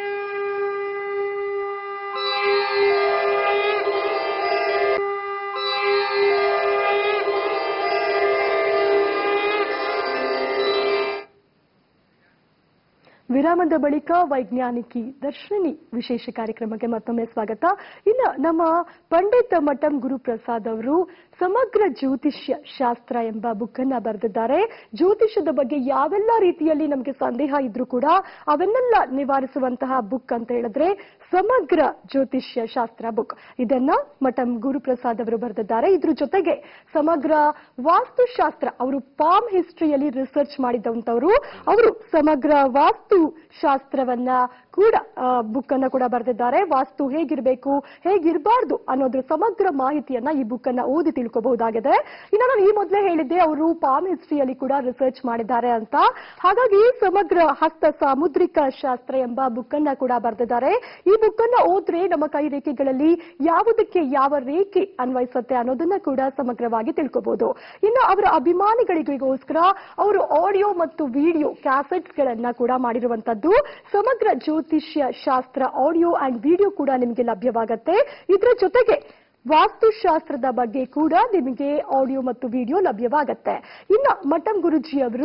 ವಿರಾಮದ ಬಳಿಕ ವೈಜ್ಞಾನಿಕಿ ದರ್ಶಿನಿ ವಿಶೇಷ ಕಾರ್ಯಕ್ರಮಕ್ಕೆ ಮತ್ತೊಮ್ಮೆ ಸ್ವಾಗತ ಇನ್ನು ನಮ್ಮ ಪಂಡಿತ್ ಮಠಂ ಗುರುಪ್ರಸಾದ್ ಅವರು ಸಮಗ್ರ ಜ್ಯೋತಿಷ್ಯ ಶಾಸ್ತ್ರ ಎಂಬ ಬುಕ್ ಅನ್ನ ಬರೆದಿದ್ದಾರೆ ಜ್ಯೋತಿಷ್ಯದ ಬಗ್ಗೆ ಯಾವೆಲ್ಲ ರೀತಿಯಲ್ಲಿ ನಮಗೆ ಸಂದೇಹ ಇದ್ರೂ ಕೂಡ ಅವನ್ನೆಲ್ಲ ನಿವಾರಿಸುವಂತಹ ಬುಕ್ ಅಂತ ಹೇಳಿದ್ರೆ ಸಮಗ್ರ ಜ್ಯೋತಿಷ್ಯ ಶಾಸ್ತ್ರ ಬುಕ್ ಇದನ್ನ ಮಠಂ ಗುರುಪ್ರಸಾದ್ ಅವರು ಬರೆದಿದ್ದಾರೆ ಇದ್ರ ಜೊತೆಗೆ ಸಮಗ್ರ ವಾಸ್ತುಶಾಸ್ತ್ರ ಅವರು ಪಾಮ್ ಹಿಸ್ಟ್ರಿಯಲ್ಲಿ ರಿಸರ್ಚ್ ಮಾಡಿದಂತವರು ಅವರು ಸಮಗ್ರ ವಾಸ್ತು ಶಾಸ್ತ್ರವನ್ನ ಕೂಡ ಬುಕ್ ಅನ್ನ ಕೂಡ ಬರೆದಿದ್ದಾರೆ ವಾಸ್ತು ಹೇಗಿರ್ಬೇಕು ಹೇಗಿರಬಾರ್ದು ಅನ್ನೋದ್ರ ಸಮಗ್ರ ಮಾಹಿತಿಯನ್ನ ಈ ಬುಕ್ ಅನ್ನ ಓದಿ ತಿಳ್ಕೋಬಹುದಾಗಿದೆ ಇನ್ನು ನಾನು ಈ ಮೊದಲೇ ಹೇಳಿದ್ದೆ ಅವರು ಪಾಮ್ ಹಿಸ್ಟ್ರಿಯಲ್ಲಿ ಕೂಡ ರಿಸರ್ಚ್ ಮಾಡಿದ್ದಾರೆ ಅಂತ ಹಾಗಾಗಿ ಸಮಗ್ರ ಹಸ್ತ ಸಾಮುದ್ರಿಕ ಶಾಸ್ತ್ರ ಎಂಬ ಬುಕ್ ಅನ್ನ ಕೂಡ ಬರೆದಿದ್ದಾರೆ ಈ ಬುಕ್ ಅನ್ನ ಓದ್ರೆ ನಮ್ಮ ಕೈ ರೇಖೆಗಳಲ್ಲಿ ಯಾವುದಕ್ಕೆ ಯಾವ ರೇಖೆ ಅನ್ವಯಿಸುತ್ತೆ ಅನ್ನೋದನ್ನ ಕೂಡ ಸಮಗ್ರವಾಗಿ ತಿಳ್ಕೋಬಹುದು ಇನ್ನು ಅವರ ಅಭಿಮಾನಿಗಳಿಗೋಸ್ಕರ ಅವರು ಆಡಿಯೋ ಮತ್ತು ವಿಡಿಯೋ ಕ್ಯಾಸೆಟ್ ಗಳನ್ನ ಕೂಡ ಮಾಡಿರುವಂತದ್ದು ಸಮಗ್ರ ಜ್ಯೋತಿಷ್ಯ ಶಾಸ್ತ್ರ ಆಡಿಯೋ ಅಂಡ್ ವಿಡಿಯೋ ಕೂಡ ನಿಮಗೆ ಲಭ್ಯವಾಗತ್ತೆ ಇದರ ಜೊತೆಗೆ ವಾಸ್ತುಶಾಸ್ತ್ರದ ಬಗ್ಗೆ ಕೂಡ ನಿಮಗೆ ಆಡಿಯೋ ಮತ್ತು ವಿಡಿಯೋ ಲಭ್ಯವಾಗತ್ತೆ ಇನ್ನು ಮಠಂ ಗುರುಜಿ ಅವರು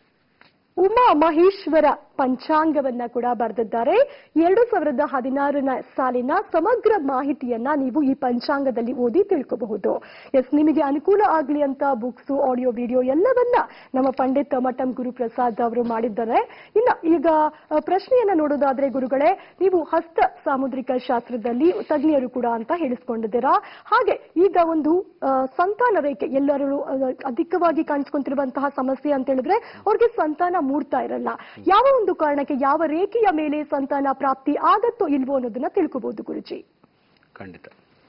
ಉಮಾ ಮಹೇಶ್ವರ ಪಂಚಾಂಗವನ್ನ ಕೂಡ ಬರೆದಿದ್ದಾರೆ ಎರಡು ಸಾವಿರದ ಹದಿನಾರನ ಸಾಲಿನ ಸಮಗ್ರ ಮಾಹಿತಿಯನ್ನ ನೀವು ಈ ಪಂಚಾಂಗದಲ್ಲಿ ಓದಿ ತಿಳ್ಕೋಬಹುದು ಎಸ್ ನಿಮಗೆ ಅನುಕೂಲ ಆಗ್ಲಿ ಅಂತ ಬುಕ್ಸ್ ಆಡಿಯೋ ವಿಡಿಯೋ ಎಲ್ಲವನ್ನ ನಮ್ಮ ಪಂಡಿತ್ ಮಠಂ ಗುರುಪ್ರಸಾದ್ ಅವರು ಮಾಡಿದ್ದಾರೆ ಇನ್ನ ಈಗ ಅ, ಪ್ರಶ್ನೆಯನ್ನ ನೋಡೋದಾದ್ರೆ ಗುರುಗಳೇ ನೀವು ಹಸ್ತ ಸಾಮುದ್ರಿಕ ಶಾಸ್ತ್ರದಲ್ಲಿ ತಜ್ಞರು ಕೂಡ ಅಂತ ಹೇಳಿಸ್ಕೊಂಡಿದ್ದೀರಾ ಹಾಗೆ ಈಗ ಒಂದು ಆ, ಸಂತಾನ ರೇಖೆ ಎಲ್ಲರೂ ಆ, ಅಧಿಕವಾಗಿ ಕಾಣಿಸ್ಕೊಂತಿರುವಂತಹ ಸಮಸ್ಯೆ ಅಂತ ಹೇಳಿದ್ರೆ ಅವ್ರಿಗೆ ಸಂತಾನ ಮೂಡ್ತಾ ಇರಲ್ಲ ಯಾವ ಒಂದು ಕಾರಣಕ್ಕೆ ಯಾವ ರೇಖೆಯ ಮೇಲೆ ಸಂತಾನ ಪ್ರಾಪ್ತಿ ಆಗತ್ತೋ ಇಲ್ವೋ ಅನ್ನೋದನ್ನ ತಿಳ್ಕೋಬಹುದು ಗುರುಜಿ ಖಂಡಿತ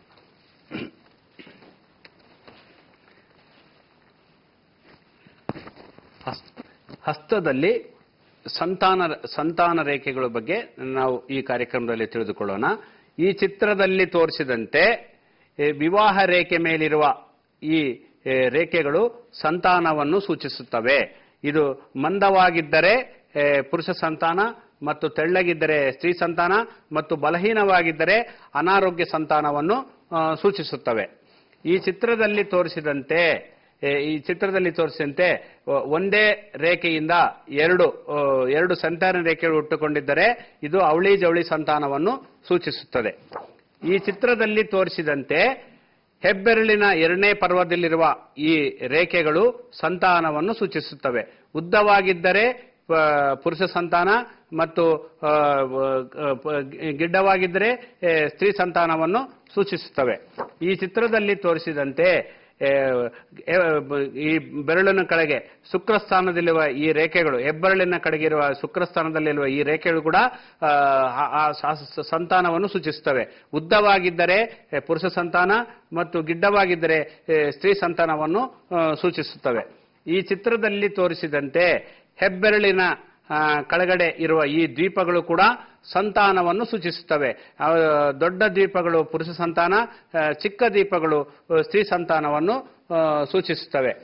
ಹಸ್- ಹಸ್ತದಲ್ಲಿ ಸಂತಾನ ಸಂತಾನ ರೇಖೆಗಳ ಬಗ್ಗೆ ನಾವು ಈ ಕಾರ್ಯಕ್ರಮದಲ್ಲಿ ತಿಳಿದುಕೊಳ್ಳೋಣ ಈ ಚಿತ್ರದಲ್ಲಿ ತೋರಿಸಿದಂತೆ ಏ, ವಿವಾಹ ರೇಖೆ ಮೇಲಿರುವ ಈ ಏ, ರೇಖೆಗಳು ಸಂತಾನವನ್ನು ಸೂಚಿಸುತ್ತವೆ ಇದು ಮಂದವಾಗಿದ್ದರೆ ಏ, ಪುರುಷ ಸಂತಾನ ಮತ್ತು ತೆಳ್ಳಗಿದ್ದರೆ ಸ್ತ್ರೀ ಸಂತಾನ ಮತ್ತು ಬಲಹೀನವಾಗಿದ್ದರೆ ಅನಾರೋಗ್ಯ ಸಂತಾನವನ್ನು ಆ, ಸೂಚಿಸುತ್ತವೆ ಈ ಚಿತ್ರದಲ್ಲಿ ತೋರಿಸಿದಂತೆ ಏ, ಈ ಚಿತ್ರದಲ್ಲಿ ತೋರಿಸಿದಂತೆ ಒ- ಒಂದೇ ರೇಖೆಯಿಂದ ಎರಡು ಆ, ಎರಡು ಸಂತಾನ ರೇಖೆಗಳು ಹುಟ್ಟುಕೊಂಡಿದ್ದರೆ ಇದು ಅವಳಿ ಜವಳಿ ಸಂತಾನವನ್ನು ಸೂಚಿಸುತ್ತದೆ ಈ ಚಿತ್ರದಲ್ಲಿ ತೋರಿಸಿದಂತೆ ಹೆಬ್ಬೆರಳಿನ ಎರಡನೇ ಪರ್ವದಲ್ಲಿರುವ ಈ ರೇಖೆಗಳು ಸಂತಾನವನ್ನು ಸೂಚಿಸುತ್ತವೆ ಉದ್ದವಾಗಿದ್ದರೆ ಆ, ಪುರುಷ ಸಂತಾನ ಮತ್ತು ಆ, ಆ, ಪ- ಗಿಡ್ಡವಾಗಿದ್ದರೆ ಆ, ಸ್ತ್ರೀ ಸಂತಾನವನ್ನು ಸೂಚಿಸುತ್ತವೆ ಈ ಚಿತ್ರದಲ್ಲಿ ತೋರಿಸಿದಂತೆ ಆ, ಆ, ಬ- ಈ ಬೆರಳಿನ ಕೆಳಗೆ ಶುಕ್ರಸ್ಥಾನದಲ್ಲಿರುವ ಈ ರೇಖೆಗಳು ಹೆಬ್ಬೆರಳಿನ ಕಡೆಗಿರುವ ಶುಕ್ರಸ್ಥಾನದಲ್ಲಿರುವ ಈ ರೇಖೆಗಳು ಕೂಡ ಆ, ಆ- ಆ ಸ- ಸಂತಾನವನ್ನು ಸೂಚಿಸುತ್ತವೆ ಉದ್ದವಾಗಿದ್ದರೆ ಆ, ಪುರುಷ ಸಂತಾನ ಮತ್ತು ಗಿಡ್ಡವಾಗಿದ್ದರೆ ಆ, ಸ್ತ್ರೀ ಸಂತಾನವನ್ನು ಆ, ಸೂಚಿಸುತ್ತವೆ ಈ ಚಿತ್ರದಲ್ಲಿ ತೋರಿಸಿದಂತೆ ಹೆಬ್ಬೆರಳಿನ ಆ, ಕೆಳಗಡೆ ಇರುವ ಈ ದ್ವೀಪಗಳು ಕೂಡ ಸಂತಾನವನ್ನು ಸೂಚಿಸುತ್ತವೆ ಆ, ದೊಡ್ಡ ದ್ವೀಪಗಳು ಪುರುಷ ಸಂತಾನ ಆ, ಚಿಕ್ಕ ದ್ವೀಪಗಳು ಆ, ಸ್ತ್ರೀ ಸಂತಾನವನ್ನು ಆ, ಸೂಚಿಸುತ್ತವೆ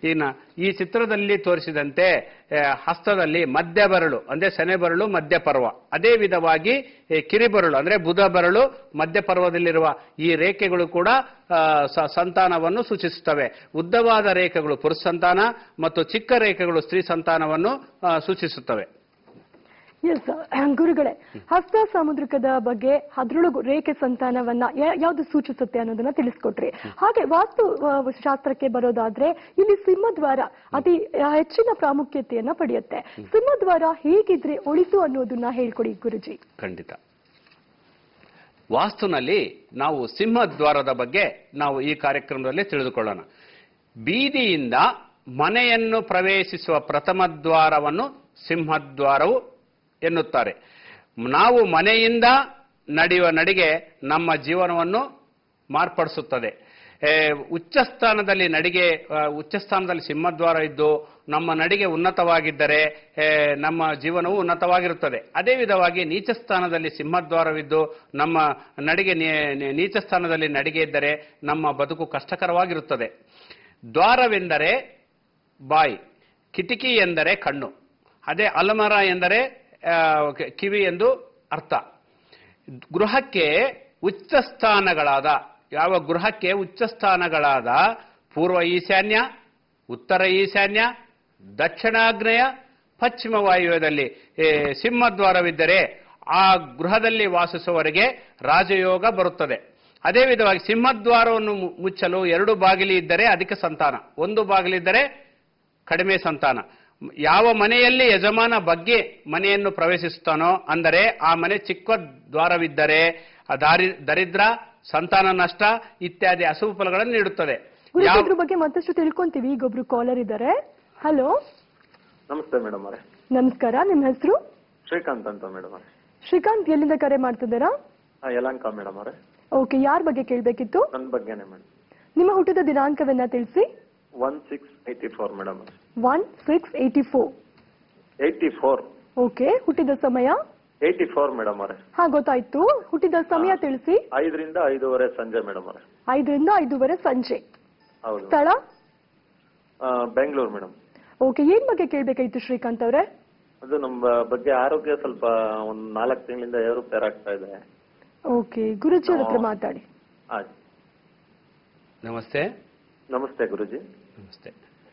ಇನ್ನ ಈ ಚಿತ್ರದಲ್ಲಿ ತೋರಿಸಿದಂತೆ ಆ, ಹಸ್ತದಲ್ಲಿ ಮಧ್ಯ ಬರಳು ಅಂದ್ರೆ ಸೆನೆ ಬರಳು ಮಧ್ಯ ಪರ್ವ ಅದೇ ವಿಧವಾಗಿ ಈ ಕಿರಿಬರಳು ಅಂದ್ರೆ ಬುಧ ಬರಳು ಮಧ್ಯ ಪರ್ವದಲ್ಲಿರುವ ಈ ರೇಖೆಗಳು ಕೂಡ ಆ, ಸ- ಸಂತಾನವನ್ನು ಸೂಚಿಸುತ್ತವೆ ಉದ್ದವಾದ ರೇಖೆಗಳು ಪುರುಷ ಸಂತಾನ ಮತ್ತು ಚಿಕ್ಕ ರೇಖೆಗಳು ಸ್ತ್ರೀ ಸಂತಾನವನ್ನು ಆ, ಸೂಚಿಸುತ್ತವೆ ಎಸ್ ಗುರುಗಳೇ ಹಸ್ತ ಸಾಮುದ್ರಿಕದ ಬಗ್ಗೆ ಅದ್ರೊಳಗು ರೇಖೆ ಸಂತಾನವನ್ನ ಯಾ- ಯಾವ್ದು ಸೂಚಿಸುತ್ತೆ ಅನ್ನೋದನ್ನ ತಿಳಿಸ್ಕೊಟ್ರಿ ಹಾಗೆ ವಾಸ್ತು ಆ, ಶಾಸ್ತ್ರಕ್ಕೆ ಬರೋದಾದ್ರೆ ಇಲ್ಲಿ ಸಿಂಹದ್ವಾರ ಅತಿ ಆ, ಹೆಚ್ಚಿನ ಪ್ರಾಮುಖ್ಯತೆಯನ್ನ ಪಡೆಯುತ್ತೆ ಸಿಂಹದ್ವಾರ ಹೇಗಿದ್ರೆ ಒಳಿತು ಅನ್ನೋದನ್ನ ಹೇಳ್ಕೊಡಿ ಗುರುಜಿ ಖಂಡಿತ ವಾಸ್ತುನಲ್ಲಿ ನಾವು ಸಿಂಹದ್ವಾರದ ಬಗ್ಗೆ ನಾವು ಈ ಕಾರ್ಯಕ್ರಮದಲ್ಲಿ ತಿಳಿದುಕೊಳ್ಳೋಣ ಬೀದಿಯಿಂದ ಮನೆಯನ್ನು ಪ್ರವೇಶಿಸುವ ಪ್ರಥಮ ದ್ವಾರವನ್ನು ಸಿಂಹದ್ವಾರವು ಎನ್ನುತ್ತಾರೆ ನಾವು ಮನೆಯಿಂದ ನಡೆಯುವ ನಡಿಗೆ ನಮ್ಮ ಜೀವನವನ್ನು ಮಾರ್ಪಡಿಸುತ್ತದೆ ಏ, ಉಚ್ಚ ಸ್ಥಾನದಲ್ಲಿ ನಡಿಗೆ ಆ, ಉಚ್ಚ ಸ್ಥಾನದಲ್ಲಿ ಸಿಂಹದ್ವಾರ ಇದ್ದು ನಮ್ಮ ನಡಿಗೆ ಉನ್ನತವಾಗಿದ್ದರೆ ಏ, ನಮ್ಮ ಜೀವನವು ಉನ್ನತವಾಗಿರುತ್ತದೆ ಅದೇ ವಿಧವಾಗಿ ನೀಚ ಸ್ಥಾನದಲ್ಲಿ ಸಿಂಹದ್ವಾರವಿದ್ದು ನಮ್ಮ ನಡಿಗೆ ನೀ- ನೀ- ನೀಚ ಸ್ಥಾನದಲ್ಲಿ ನಡಿಗೆ ಇದ್ದರೆ ನಮ್ಮ ಬದುಕು ಕಷ್ಟಕರವಾಗಿರುತ್ತದೆ ದ್ವಾರವೆಂದರೆ ಬಾಯಿ ಕಿಟಕಿ ಎಂದರೆ ಕಣ್ಣು ಅದೇ ಅಲಮರ ಎಂದರೆ ಆ, ಕ- ಕಿವಿ ಎಂದು ಅರ್ಥ ಗೃಹಕ್ಕೆ ಉಚ್ಚ ಸ್ಥಾನಗಳಾದ ಯಾವ ಗೃಹಕ್ಕೆ ಉಚ್ಚ ಸ್ಥಾನಗಳಾದ ಪೂರ್ವ ಈಶಾನ್ಯ ಉತ್ತರ ಈಶಾನ್ಯ ದಕ್ಷಿಣಾಗ್ನೇಯ ಪಶ್ಚಿಮ ವಾಯುವ್ಯದಲ್ಲಿ ಏ, ಸಿಂಹದ್ವಾರವಿದ್ದರೆ ಆ ಗೃಹದಲ್ಲಿ ವಾಸಿಸುವವರಿಗೆ ರಾಜಯೋಗ ಬರುತ್ತದೆ ಅದೇ ವಿಧವಾಗಿ ಸಿಂಹದ್ವಾರವನ್ನು ಮು- ಮುಚ್ಚಲು ಎರಡು ಬಾಗಿಲಿ ಇದ್ದರೆ ಅಧಿಕ ಸಂತಾನ ಒಂದು ಬಾಗಿಲಿದ್ದರೆ ಕಡಿಮೆ ಸಂತಾನ ಯಾವ ಮನೆಯಲ್ಲಿ ಯಜಮಾನ ಬಗ್ಗೆ ಮನೆಯನ್ನು ಪ್ರವೇಶಿಸುತ್ತಾನೋ ಅಂದರೆ ಆ ಮನೆ ಚಿಕ್ಕ ದ್ವಾರವಿದ್ದರೆ ಆ ದಾರಿ ದರಿದ್ರ ಸಂತಾನ ನಷ್ಟ ಇತ್ಯಾದಿ ಅಶುಭ ಫಲಗಳನ್ನು ನೀಡುತ್ತದೆ ಗುರುಜಿ ಯಾವ ಇದ್ರ ಬಗ್ಗೆ ಮತ್ತಷ್ಟು ತಿಳ್ಕೊಂತೀವಿ ಈಗ ಒಬ್ರು ಕಾಲರ್ ಇದ್ದಾರೆ ಹಲೋ ನಮಸ್ತೆ ಮೇಡಮ್ ಅವರೇ ನಮಸ್ಕಾರ ನಿಮ್ಮ ಹೆಸರು ಶ್ರೀಕಾಂತ್ ಅಂತ ಮೇಡಮ್ ಅವರೇ ಶ್ರೀಕಾಂತ್ ಎಲ್ಲಿಂದ ಕರೆ ಮಾಡ್ತಿದ್ದೀರಾ ಹಾಂ ಯಲಂಕ ಮೇಡಮ್ ಅವರೇ ಓಕೆ ಯಾರ ಬಗ್ಗೆ ಕೇಳಬೇಕಿತ್ತು ನನ್ನ ಬಗ್ಗೆನೇ ಮೇಡಮ್ ನಿಮ್ಮ ಹುಟ್ಟಿದ ದಿನಾಂಕವನ್ನ ತಿಳಿಸಿ one six eighty four madam ಅವರೇ one six eighty four eighty four okay ಹುಟ್ಟಿದ ಸಮಯ ಏಯ್ಟಿ ಫೋರ್ ಮೇಡಮ್ ಅವರೇ ಹಾ ಗೊತ್ತಾಯ್ತು ಹುಟ್ಟಿದ ಸಮಯ ತಿಳಿಸಿ ಐದರಿಂದ ಐದೂವರೆ ಸಂಜೆ ಮೇಡಮ್ ಅವರೇ ಐದರಿಂದ ಐದೂವರೆ ಸಂಜೆ ಹೌದು ಸ್ಥಳ ಆ, ಬೆಂಗಳೂರು ಮೇಡಮ್ ಓಕೆ ಏನ್ ಬಗ್ಗೆ ಕೇಳ್ಬೇಕಾಯ್ತು ಶ್ರೀಕಾಂತ್ ಅವ್ರೆ ಅದು ನಮ್ಮ ಬಗ್ಗೆ ಆರೋಗ್ಯ ಸ್ವಲ್ಪ ಒಂದು ನಾಲ್ಕು ತಿಂಗಳಿಂದ ಏರುಪೇರ್ ಆಗ್ತಾ ಇದೆ ಓಕೆ ಗುರುಜಿ ಅವ್ರ ಹತ್ರ ಮಾತಾಡಿ ಆಯ್ತು ನಮಸ್ತೆ ನಮಸ್ತೆ ಗುರುಜಿ ನಮಸ್ತೆ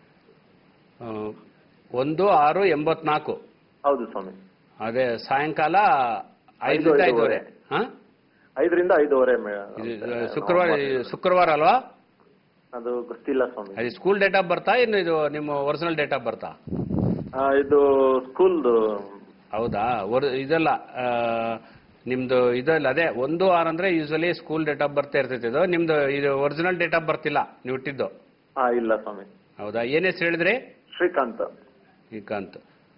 ಆ, ಒಂದು ಆರು ಎಂಬತ್ನಾಲ್ಕು ಹೌದು ಸ್ವಾಮಿ ಅದೇ ಸಾಯಂಕಾಲ ಐದು, ಐದರಿಂದ ಐದೂವರೆ. ಐದೂವರೆ ಹಾ ಐದರಿಂದ ಐದೂವರೆ ಇದು ಮೇಡಮ್ ಶುಕ್ರವಾರ ಶುಕ್ರವಾರ ಅಲ್ವಾ ಅದು ಗೊತ್ತಿಲ್ಲ ಸ್ವಾಮಿ ಅದು ಸ್ಕೂಲ್ ಡೇಟ್ ಆಫ್ ಬರ್ತಾ ಇನ್ನು ಇದು ನಿಮ್ಮ ಒರಿಜಿನಲ್ ಡೇಟ್ ಆಫ್ ಬರ್ತಾ ಆ, ಇದು ಸ್ಕೂಲ್ದು ಹೌದಾ ಒರ್- ಇದಲ್ಲ ಆ, ನಿಮ್ದು ಇದಲ್ಲ ಅದೇ ಒಂದು ಆರ್ ಅಂದ್ರೆ usually school date of birth ಇರ್ತೈತೆ ಇದು ನಿಮ್ದು ಇದು ಒರಿಜಿನಲ್ ಡೇಟ್ ಆಫ್ ಬರ್ತ್ ಇಲ್ಲ ನೀವು ಹುಟ್ಟಿದ್ದು ಹಾ ಇಲ್ಲ ಸ್ವಾಮಿ ಹೌದಾ ಏನ್ ಹೆಸರು ಹೇಳಿದ್ರಿ ಶ್ರೀಕಾಂತ್ ಶ್ರೀಕಾಂತ್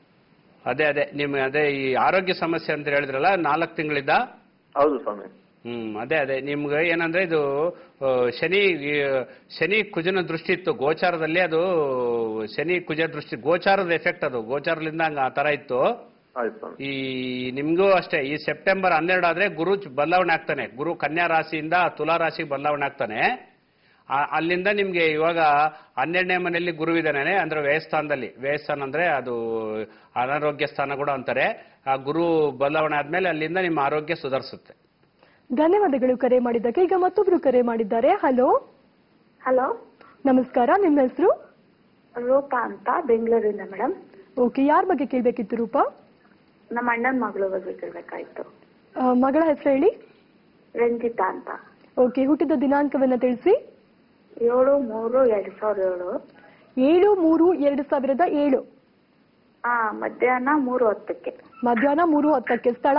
ಅದೇ ಅದೇ ನಿಮ್ಮ ಅದೇ ಈ ಆರೋಗ್ಯ ಸಮಸ್ಯೆ ಅಂತ ಹೇಳಿದ್ರಲ್ಲ ನಾಲ್ಕು ತಿಂಗಳಿದ್ದ ಹೌದು ಸ್ವಾಮಿ ಹ್ಮ್ ಅದೇ ಅದೇ ನಿಮ್ಗೆ ಏನಂದ್ರೆ ಇದು ಆ, ಶನಿ ಈ, ಶನಿ ಕುಜನ ದೃಷ್ಟಿ ಇತ್ತು ಗೋಚಾರದಲ್ಲಿ ಅದು ಶನಿ ಕುಜ ದೃಷ್ಟಿ ಗೋಚಾರದ ಎಫೆಕ್ಟ್ ಅದು ಗೋಚಾರದಿಂದ ಹಂಗ ಆ ತರ ಇತ್ತು ಆಯ್ತು ಸ್ವಾಮಿ ಈ ನಿಮ್ಗೂ ಅಷ್ಟೇ ಈ ಸೆಪ್ಟೆಂಬರ್ ಹನ್ನೆರಡು ಆದ್ರೆ ಗುರು ಚ- ಬದಲಾವಣೆ ಆಗ್ತಾನೆ ಗುರು ಕನ್ಯಾ ರಾಶಿಯಿಂದ ತುಲಾ ರಾಶಿಗೆ ಬದಲಾವಣೆ ಆಗ್ತಾನೆ ಆ- ಅಲ್ಲಿಂದ ನಿಮ್ಗೆ ಇವಾಗ ಹನ್ನೆರಡನೇ ಮನೆಯಲ್ಲಿ ಗುರುವಿದಾನೆ ಅಂದ್ರೆ ವ್ಯಯಸ್ಥಾನದಲ್ಲಿ ವ್ಯಯಸ್ಥಾನ ಅಂದ್ರೆ ಅದು ಅನಾರೋಗ್ಯ ಸ್ಥಾನ ಕೂಡ ಅಂತಾರೆ ಆ ಗುರು ಬದಲಾವಣೆ ಆದ್ಮೇಲೆ ಅಲ್ಲಿಂದ ನಿಮ್ಮ ಆರೋಗ್ಯ ಸುಧಾರಿಸುತ್ತೆ ಧನ್ಯವಾದಗಳು ಕರೆ ಮಾಡಿದ್ದಕ್ಕೆ ಈಗ ಮತ್ತೊಬ್ರು ಕರೆ ಮಾಡಿದ್ದಾರೆ ಹಲೋ ಹಲೋ ನಮಸ್ಕಾರ ನಿಮ್ಮ ಹೆಸರು ರೂಪಾ ಅಂತ ಬೆಂಗಳೂರಿಂದ ಮೇಡಮ್ ಓಕೆ ಯಾರ ಬಗ್ಗೆ ಕೇಳ್ಬೇಕಿತ್ತು ರೂಪಾ ನಮ್ಮ ಅಣ್ಣನ ಮಗಳ ಬಗ್ಗೆ ಕೇಳಬೇಕಾಯ್ತು ಆ, ಮಗಳ ಹೆಸರು ಹೇಳಿ ರಂಜಿತಾ ಅಂತ ಓಕೆ ಹುಟ್ಟಿದ ದಿನಾಂಕವನ್ನ ತಿಳಿಸಿ ಏಳು ಮೂರು ಎರಡ್ ಸಾವಿರದ ಏಳು ಏಳು ಮೂರು ಎರಡು ಸಾವಿರದ ಏಳು ಹಾ ಮಧ್ಯಾಹ್ನ ಮೂರು ಹೊತ್ತಕ್ಕೆ ಮಧ್ಯಾಹ್ನ ಮೂರು ಹತ್ತಕ್ಕೆ ಸ್ಥಳ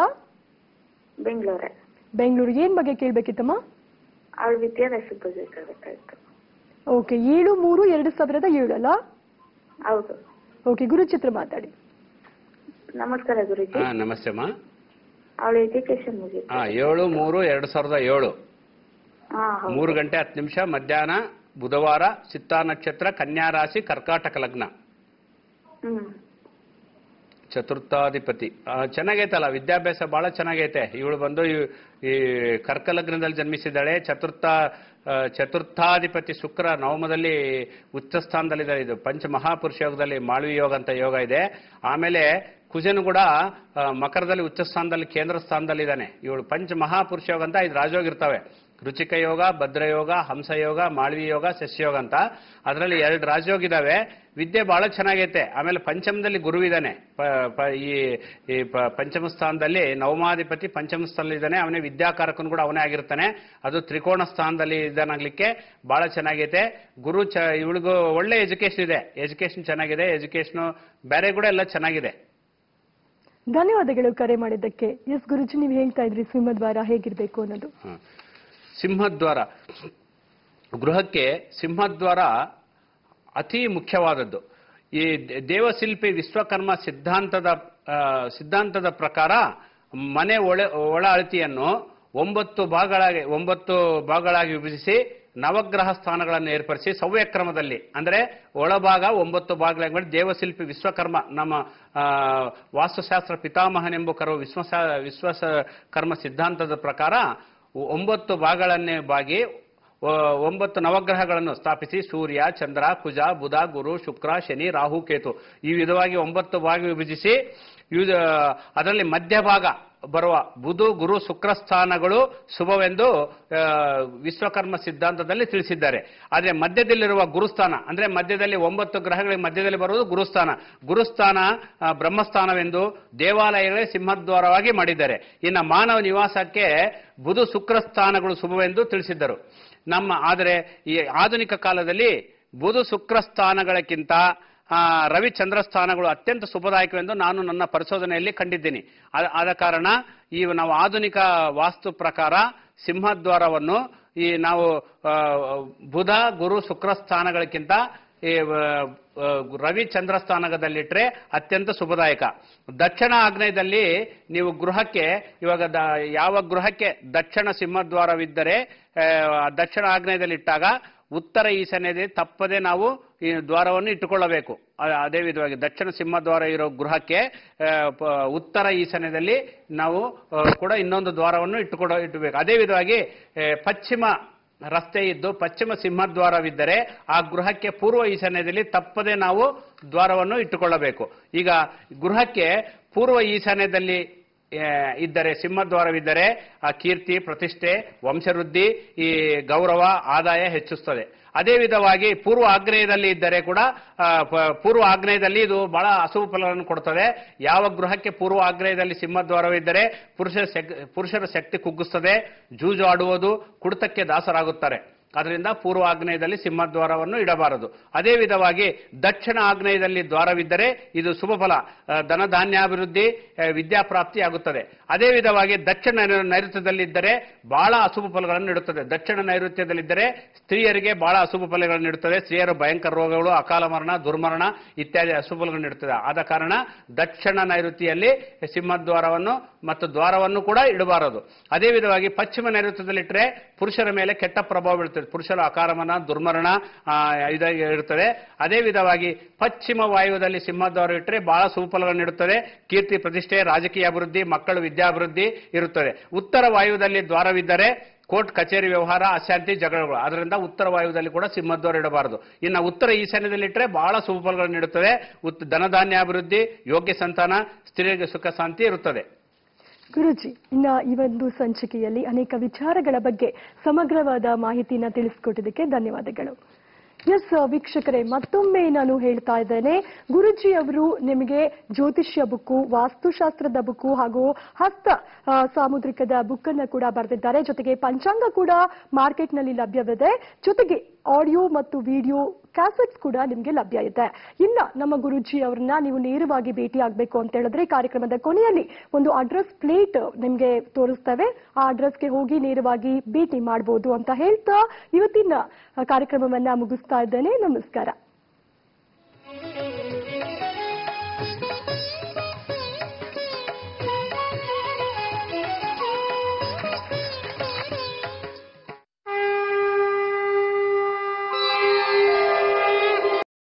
ಬೆಂಗಳೂರೇ ಬೆಂಗಳೂರು ಏನ್ ಬಗ್ಗೆ ಕೇಳ್ಬೇಕಿತ್ತಮ್ಮ ಅವಳ ವಿದ್ಯಾಭ್ಯಾಸದ ಬಗ್ಗೆ ಕೇಳಬೇಕಾಯ್ತು ಓಕೆ ಏಳು ಮೂರು ಎರಡು ಸಾವಿರದ ಏಳು ಅಲ್ಲ ಹೌದು ಓಕೆ ಗುರುಚಿತ್ರ ಮಾತಾಡಿ ನಮಸ್ಕಾರ ಗುರುಜಿ ಹಾ ನಮಸ್ತೆ ಅಮ್ಮ ಅವಳ ಎಜುಕೇಶನ್ ಮುಗೀತು ಹಾ ಏಳು ಮೂರು ಎರಡು ಸಾವಿರದ ಏಳು ಹಾ ಹೌದು ಮೂರು ಗಂಟೆ ಹತ್ತು ನಿಮಿಷ ಮಧ್ಯಾಹ್ನ ಬುಧವಾರ ಚಿತ್ತಾ ನಕ್ಷತ್ರ ಕನ್ಯಾ ರಾಶಿ ಕರ್ಕಾಟಕ ಲಗ್ನ ಹ್ಮ್ ಚತುರ್ಥಾಧಿಪತಿ ಆ, ಚೆನ್ನಾಗೈತಲ್ಲ ವಿದ್ಯಾಭ್ಯಾಸ ಬಹಳ ಚೆನ್ನಾಗೈತೆ ಇವಳು ಬಂದು ಈ- ಈ ಕರ್ಕ ಲಗ್ನದಲ್ಲಿ ಜನ್ಮಿಸಿದ್ದಾಳೆ ಚತುರ್ಥ ಆ, ಚತುರ್ಥಾಧಿಪತಿ ಶುಕ್ರ ನವಮದಲ್ಲಿ ಉಚ್ಚ ಸ್ಥಾನದಲ್ಲಿದ್ದಾರೆ ಇದು ಪಂಚ ಮಹಾಪುರುಷ ಯೋಗದಲ್ಲಿ ಮಾಳ್ವಿ ಯೋಗ ಅಂತ ಯೋಗ ಇದೆ ಆಮೇಲೆ ಕುಜನು ಕೂಡ ಆ, ಮಕರದಲ್ಲಿ ಉಚ್ಚ ಸ್ಥಾನದಲ್ಲಿ ಕೇಂದ್ರ ಸ್ಥಾನದಲ್ಲಿದ್ದಾನೆ ಇವಳು ಪಂಚ ಮಹಾಪುರುಷ ಯೋಗ ಅಂತ ಐದು ರಾಜಯೋಗ ಇರ್ತವೆ ರುಚಿಕ ಯೋಗ ಭದ್ರಯೋಗ ಹಂಸಯೋಗ ಮಾಳ್ವಿ ಯೋಗ ಸಸ್ಯಯೋಗ ಅಂತ ಅದರಲ್ಲಿ ಎರಡು ರಾಜಯೋಗ ಇದಾವೆ ವಿದ್ಯೆ ಬಹಳ ಚೆನ್ನಾಗೈತೆ ಆಮೇಲೆ ಪಂಚಮದಲ್ಲಿ ಗುರು ಇದ್ದಾನೆ ಪ- ಪ- ಈ ಈ ಪ- ಪಂಚಮ ಸ್ಥಾನದಲ್ಲಿ ನವಮಾಧಿಪತಿ ಪಂಚಮ ಸ್ಥಾನದಲ್ಲಿದ್ದಾನೆ ಅವನೇ ವಿದ್ಯಾಕಾರಕನು ಕೂಡ ಅವನೇ ಆಗಿರ್ತಾನೆ ಅದು ತ್ರಿಕೋಣ ಸ್ಥಾನದಲ್ಲಿ ಇದ್ದಾನಾಗ್ಲಿಕ್ಕೆ ಬಹಳ ಚೆನ್ನಾಗೈತೆ ಗುರು ಚ ಇವಳಿಗೂ ಒಳ್ಳೆ ಎಜುಕೇಶನ್ ಇದೆ ಎಜುಕೇಶನ್ ಚೆನ್ನಾಗಿದೆ ಎಜುಕೇಶನ್ ಬೇರೆ ಕೂಡ ಎಲ್ಲ ಚೆನ್ನಾಗಿದೆ ಧನ್ಯವಾದಗಳು ಕರೆ ಮಾಡಿದ್ದಕ್ಕೆ ಎಸ್ ಗುರುಜಿ ನೀವು ಹೇಳ್ತಾ ಇದ್ರಿ ಸಿಂಹದ್ವಾರ ಹೇಗಿರ್ಬೇಕು ಅನ್ನೋದು ಹ. ಸಿಂಹದ್ವಾರ ಗೃಹಕ್ಕೆ ಸಿಂಹದ್ವಾರ ಅತಿ ಮುಖ್ಯವಾದದ್ದು ಈ ದೇ- ದೇವಶಿಲ್ಪಿ ವಿಶ್ವಕರ್ಮ ಸಿದ್ಧಾಂತದ ಆ, ಸಿದ್ಧಾಂತದ ಪ್ರಕಾರ ಮನೆ ಒಳ ಒಳ ಅಳತೆಯನ್ನು ಒಂಬತ್ತು ಭಾಗಗಳಾಗಿ ಒಂಬತ್ತು ಭಾಗಗಳಾಗಿ ವಿಭಜಿಸಿ ನವಗ್ರಹ ಸ್ಥಾನಗಳನ್ನು ಏರ್ಪಡಿಸಿ ಸವ್ಯಕ್ರಮದಲ್ಲಿ ಅಂದ್ರೆ ಒಳಭಾಗ ಒಂಬತ್ತು ಭಾಗಗಳಾಗಿ ಮಾಡಿ ದೇವಶಿಲ್ಪಿ ವಿಶ್ವಕರ್ಮ ನಮ್ಮ ಆ, ವಾಸ್ತುಶಾಸ್ತ್ರ ಪಿತಾಮಹನೆಂಬ ಕರು ವಿಶ್ವ ವಿಶ್ವಕರ್ಮ ಸಿದ್ಧಾಂತದ ಪ್ರಕಾರ ಒಂಬತ್ತು ಭಾಗಗಳನ್ನೇ ಬಾಗಿ ಒ- ಒಂಬತ್ತು ನವಗ್ರಹಗಳನ್ನು ಸ್ಥಾಪಿಸಿ ಸೂರ್ಯ ಚಂದ್ರ ಕುಜ ಬುಧ ಗುರು ಶುಕ್ರ ಶನಿ ರಾಹು ಕೇತು ಈ ವಿಧವಾಗಿ ಒಂಬತ್ತು ಭಾಗ ವಿಭಜಿಸಿ ಇವು- ಅದರಲ್ಲಿ ಮಧ್ಯಭಾಗ ಬರುವ ಬುಧು ಗುರು ಶುಕ್ರ ಸ್ಥಾನಗಳು ಶುಭವೆಂದು ಆ, ವಿಶ್ವಕರ್ಮ ಸಿದ್ಧಾಂತದಲ್ಲಿ ತಿಳಿಸಿದ್ದಾರೆ ಆದರೆ ಮಧ್ಯದಲ್ಲಿರುವ ಗುರುಸ್ಥಾನ ಅಂದ್ರೆ ಮಧ್ಯದಲ್ಲಿ ಒಂಬತ್ತು ಗ್ರಹಗಳಿಗೆ ಮಧ್ಯದಲ್ಲಿ ಬರುವುದು ಗುರುಸ್ಥಾನ ಗುರುಸ್ಥಾನ ಆ, ಬ್ರಹ್ಮಸ್ಥಾನವೆಂದು ದೇವಾಲಯಗಳೇ ಸಿಂಹದ್ವಾರವಾಗಿ ಮಾಡಿದ್ದಾರೆ ಇನ್ನು ಮಾನವ ನಿವಾಸಕ್ಕೆ ಬುಧು ಶುಕ್ರ ಸ್ಥಾನಗಳು ಶುಭವೆಂದು ತಿಳಿಸಿದ್ದರು ನಮ್ಮ ಆದರೆ ಈ ಆಧುನಿಕ ಕಾಲದಲ್ಲಿ ಬುಧು ಶುಕ್ರ ಸ್ಥಾನಗಳಕ್ಕಿಂತ ಆ, ರವಿ ಚಂದ್ರ ಸ್ಥಾನಗಳು ಅತ್ಯಂತ ಶುಭದಾಯಕವೆಂದು ನಾನು ನನ್ನ ಪರಿಶೋಧನೆಯಲ್ಲಿ ಕಂಡಿದ್ದೀನಿ ಆದ- ಆದ ಕಾರಣ ಈ ನಾವು ಆಧುನಿಕ ವಾಸ್ತು ಪ್ರಕಾರ ಸಿಂಹದ್ವಾರವನ್ನು ಈ ನಾವು ಆ, ಬುಧ ಗುರು ಶುಕ್ರ ಸ್ಥಾನಗಳಕ್ಕಿಂತ ಈ ಆ, ಆ, ರವಿ ಚಂದ್ರ ಸ್ಥಾನದಲ್ಲಿಟ್ಟರೆ ಅತ್ಯಂತ ಶುಭದಾಯಕ ದಕ್ಷಿಣ ಆಗ್ನೇಯದಲ್ಲಿ ನೀವು ಗೃಹಕ್ಕೆ ಇವಾಗ ದ- ಯಾವ ಗೃಹಕ್ಕೆ ದಕ್ಷಿಣ ಸಿಂಹದ್ವಾರವಿದ್ದರೆ ಆ, ದಕ್ಷಿಣ ಆಗ್ನೇಯದಲ್ಲಿ ಇಟ್ಟಾಗ ಉತ್ತರ ಈಶಾನ್ಯದಲ್ಲಿ ತಪ್ಪದೆ ನಾವು ಈ ದ್ವಾರವನ್ನು ಇಟ್ಟುಕೊಳ್ಳಬೇಕು ಅ- ಅದೇ ವಿಧವಾಗಿ ದಕ್ಷಿಣ ಸಿಂಹದ್ವಾರ ಇರೋ ಗೃಹಕ್ಕೆ ಆ, ಪ- ಉತ್ತರ ಈಶಾನ್ಯದಲ್ಲಿ ನಾವು ಆ, ಕೂಡ ಇನ್ನೊಂದು ದ್ವಾರವನ್ನು ಇಟ್ಟುಕೊಡ ಇಟ್ಟಬೇಕು ಅದೇ ವಿಧವಾಗಿ ಆ, ಪಶ್ಚಿಮ ರಸ್ತೆ ಇದ್ದು ಪಶ್ಚಿಮ ಸಿಂಹದ್ವಾರವಿದ್ದರೆ ಆ ಗೃಹಕ್ಕೆ ಪೂರ್ವ ಈಶಾನ್ಯದಲ್ಲಿ ತಪ್ಪದೆ ನಾವು ದ್ವಾರವನ್ನು ಇಟ್ಟುಕೊಳ್ಳಬೇಕು ಈಗ ಗೃಹಕ್ಕೆ ಪೂರ್ವ ಈಶಾನ್ಯದಲ್ಲಿ ಆ, ಇದ್ದರೆ ಸಿಂಹದ್ವಾರವಿದ್ದರೆ ಆ ಕೀರ್ತಿ ಪ್ರತಿಷ್ಠೆ ವಂಶವೃದ್ಧಿ ಈ ಗೌರವ ಆದಾಯ ಹೆಚ್ಚಿಸ್ತದೆ ಅದೇ ವಿಧವಾಗಿ ಪೂರ್ವ ಆಗ್ನೇಯದಲ್ಲಿ ಇದ್ದರೆ ಕೂಡ ಆ, ಪ- ಪೂರ್ವ ಆಗ್ನೇಯದಲ್ಲಿ ಇದು ಬಹಳ ಅಶುಭ ಫಲಗಳನ್ನು ಕೊಡ್ತದೆ ಯಾವ ಗೃಹಕ್ಕೆ ಪೂರ್ವ ಆಗ್ನೇಯದಲ್ಲಿ ಸಿಂಹದ್ವಾರವಿದ್ದರೆ ಪುರುಷರ ಶಕ್- ಪುರುಷರ ಶಕ್ತಿ ಕುಗ್ಗಿಸ್ತದೆ ಜೂಜು ಆಡುವುದು ಕುಡಿತಕ್ಕೆ ದಾಸರಾಗುತ್ತಾರೆ ಅದರಿಂದ ಪೂರ್ವ ಆಗ್ನೇಯದಲ್ಲಿ ಸಿಂಹದ್ವಾರವನ್ನು ಇಡಬಾರದು ಅದೇ ವಿಧವಾಗಿ ದಕ್ಷಿಣ ಆಗ್ನೇಯದಲ್ಲಿ ದ್ವಾರವಿದ್ದರೆ ಇದು ಶುಭ ಫಲ ಆ, ಧನಧಾನ್ಯಾಭಿವೃದ್ಧಿ ಆ, ವಿದ್ಯಾಪ್ರಾಪ್ತಿ ಆಗುತ್ತದೆ ಅದೇ ವಿಧವಾಗಿ ದಕ್ಷಿಣ ನೈ- ನೈಋತ್ಯದಲ್ಲಿದ್ದರೆ ಬಹಳ ಅಶುಭ ಫಲಗಳನ್ನು ನೀಡುತ್ತದೆ ದಕ್ಷಿಣ ನೈಋತ್ಯದಲ್ಲಿದ್ದರೆ ಸ್ತ್ರೀಯರಿಗೆ ಬಹಳ ಅಶುಭ ಫಲಗಳನ್ನು ನೀಡುತ್ತದೆ ಸ್ತ್ರೀಯರು ಭಯಂಕರ ರೋಗಗಳು ಅಕಾಲ ಮರಣ ದುರ್ಮರಣ ಇತ್ಯಾದಿ ಅಶುಭ ಫಲಗಳನ್ನು ನೀಡುತ್ತದೆ ಆದ ಕಾರಣ ದಕ್ಷಿಣ ನೈಋತ್ಯದಲ್ಲಿ ಸಿಂಹದ್ವಾರವನ್ನು ಮತ್ತು ದ್ವಾರವನ್ನು ಕೂಡ ಇಡಬಾರದು ಅದೇ ವಿಧವಾಗಿ ಪಶ್ಚಿಮ ನೈಋತ್ಯದಲ್ಲಿಟ್ಟರೆ ಪುರುಷರ ಮೇಲೆ ಕೆಟ್ಟ ಪ್ರಭಾವ ಬೀಳುತ್ತದೆ ಪುರುಷರ ಅಕಾರಮನ ದುರ್ಮರಣ ಆ, ಇದಾಗಿ ಇರುತ್ತದೆ ಅದೇ ವಿಧವಾಗಿ ಪಶ್ಚಿಮ ವಾಯುವ್ಯದಲ್ಲಿ ಸಿಂಹದ್ವಾರ ಇಟ್ಟರೆ ಬಹಳ ಸುಫಲಗಳನ್ನು ನೀಡುತ್ತದೆ ಕೀರ್ತಿ ಪ್ರತಿಷ್ಠೆ ರಾಜಕೀಯ ಅಭಿವೃದ್ಧಿ ಮಕ್ಕಳು ವಿದ್ಯಾಭಿವೃದ್ಧಿ ಇರುತ್ತದೆ ಉತ್ತರ ವಾಯುವ್ಯದಲ್ಲಿ ದ್ವಾರವಿದ್ದರೆ ಕೋರ್ಟ್ ಕಚೇರಿ ವ್ಯವಹಾರ ಅಶಾಂತಿ ಜಗಳಗಳು ಅದರಿಂದ ಉತ್ತರ ವಾಯುವ್ಯದಲ್ಲಿ ಕೂಡ ಸಿಂಹದ್ವಾರ ಇಡಬಾರದು ಇನ್ನು ಉತ್ತರ ಈಶಾನ್ಯದಲ್ಲಿಟ್ಟರೆ ಬಹಳ ಸುಫಲಗಳನ್ನು ನೀಡುತ್ತದೆ ಉತ್ ಧನಧಾನ್ಯಾಭಿವೃದ್ಧಿ ಯೋಗ್ಯ ಸಂತಾನ ಸ್ತ್ರೀಯರಿಗೆ ಸುಖ ಶಾಂತಿ ಇರುತ್ತದೆ ಗುರುಜಿ ಇನ್ನ ಈ ಒಂದು ಸಂಚಿಕೆಯಲ್ಲಿ ಅನೇಕ ವಿಚಾರಗಳ ಬಗ್ಗೆ ಸಮಗ್ರವಾದ ಮಾಹಿತಿನ ತಿಳಿಸ್ಕೊಟ್ಟಿದ್ದಕ್ಕೆ ಧನ್ಯವಾದಗಳು ಎಸ್ ವೀಕ್ಷಕರೇ ಮತ್ತೊಮ್ಮೆ ನಾನು ಹೇಳ್ತಾ ಇದ್ದೇನೆ ಗುರುಜಿ ಅವರು ನಿಮಗೆ ಜ್ಯೋತಿಷ್ಯ ಬುಕ್ಕು ವಾಸ್ತುಶಾಸ್ತ್ರದ ಬುಕ್ಕು ಹಾಗೂ ಹಸ್ತ ಆ, ಸಾಮುದ್ರಿಕದ ಬುಕ್ ಅನ್ನ ಕೂಡ ಬರೆದಿದ್ದಾರೆ ಜೊತೆಗೆ ಪಂಚಾಂಗ ಕೂಡ ಮಾರ್ಕೆಟ್ ನಲ್ಲಿ ಲಭ್ಯವಿದೆ ಜೊತೆಗೆ ಆಡಿಯೋ ಮತ್ತು ವಿಡಿಯೋ ಕ್ಯಾಸೆಟ್ಸ್ ಕೂಡ ನಿಮಗೆ ಲಭ್ಯ ಇದೆ ಇನ್ನ ನಮ್ಮ ಗುರುಜಿ ಅವ್ರನ್ನ ನೀವು ನೇರವಾಗಿ ಭೇಟಿ ಆಗಬೇಕು ಅಂತ ಹೇಳಿದ್ರೆ ಕಾರ್ಯಕ್ರಮದ ಕೊನೆಯಲ್ಲಿ ಒಂದು ಅಡ್ರೆಸ್ ಪ್ಲೇಟ್ ನಿಮ್ಗೆ ತೋರಿಸ್ತೇವೆ ಆ ಅಡ್ರೆಸ್ಗೆ ಹೋಗಿ ನೇರವಾಗಿ ಭೇಟಿ ಮಾಡಬಹುದು ಅಂತ ಹೇಳ್ತಾ ಇವತ್ತಿನ ಆ, ಕಾರ್ಯಕ್ರಮವನ್ನ ಮುಗಿಸ್ತಾ ಇದ್ದೇನೆ ನಮಸ್ಕಾರ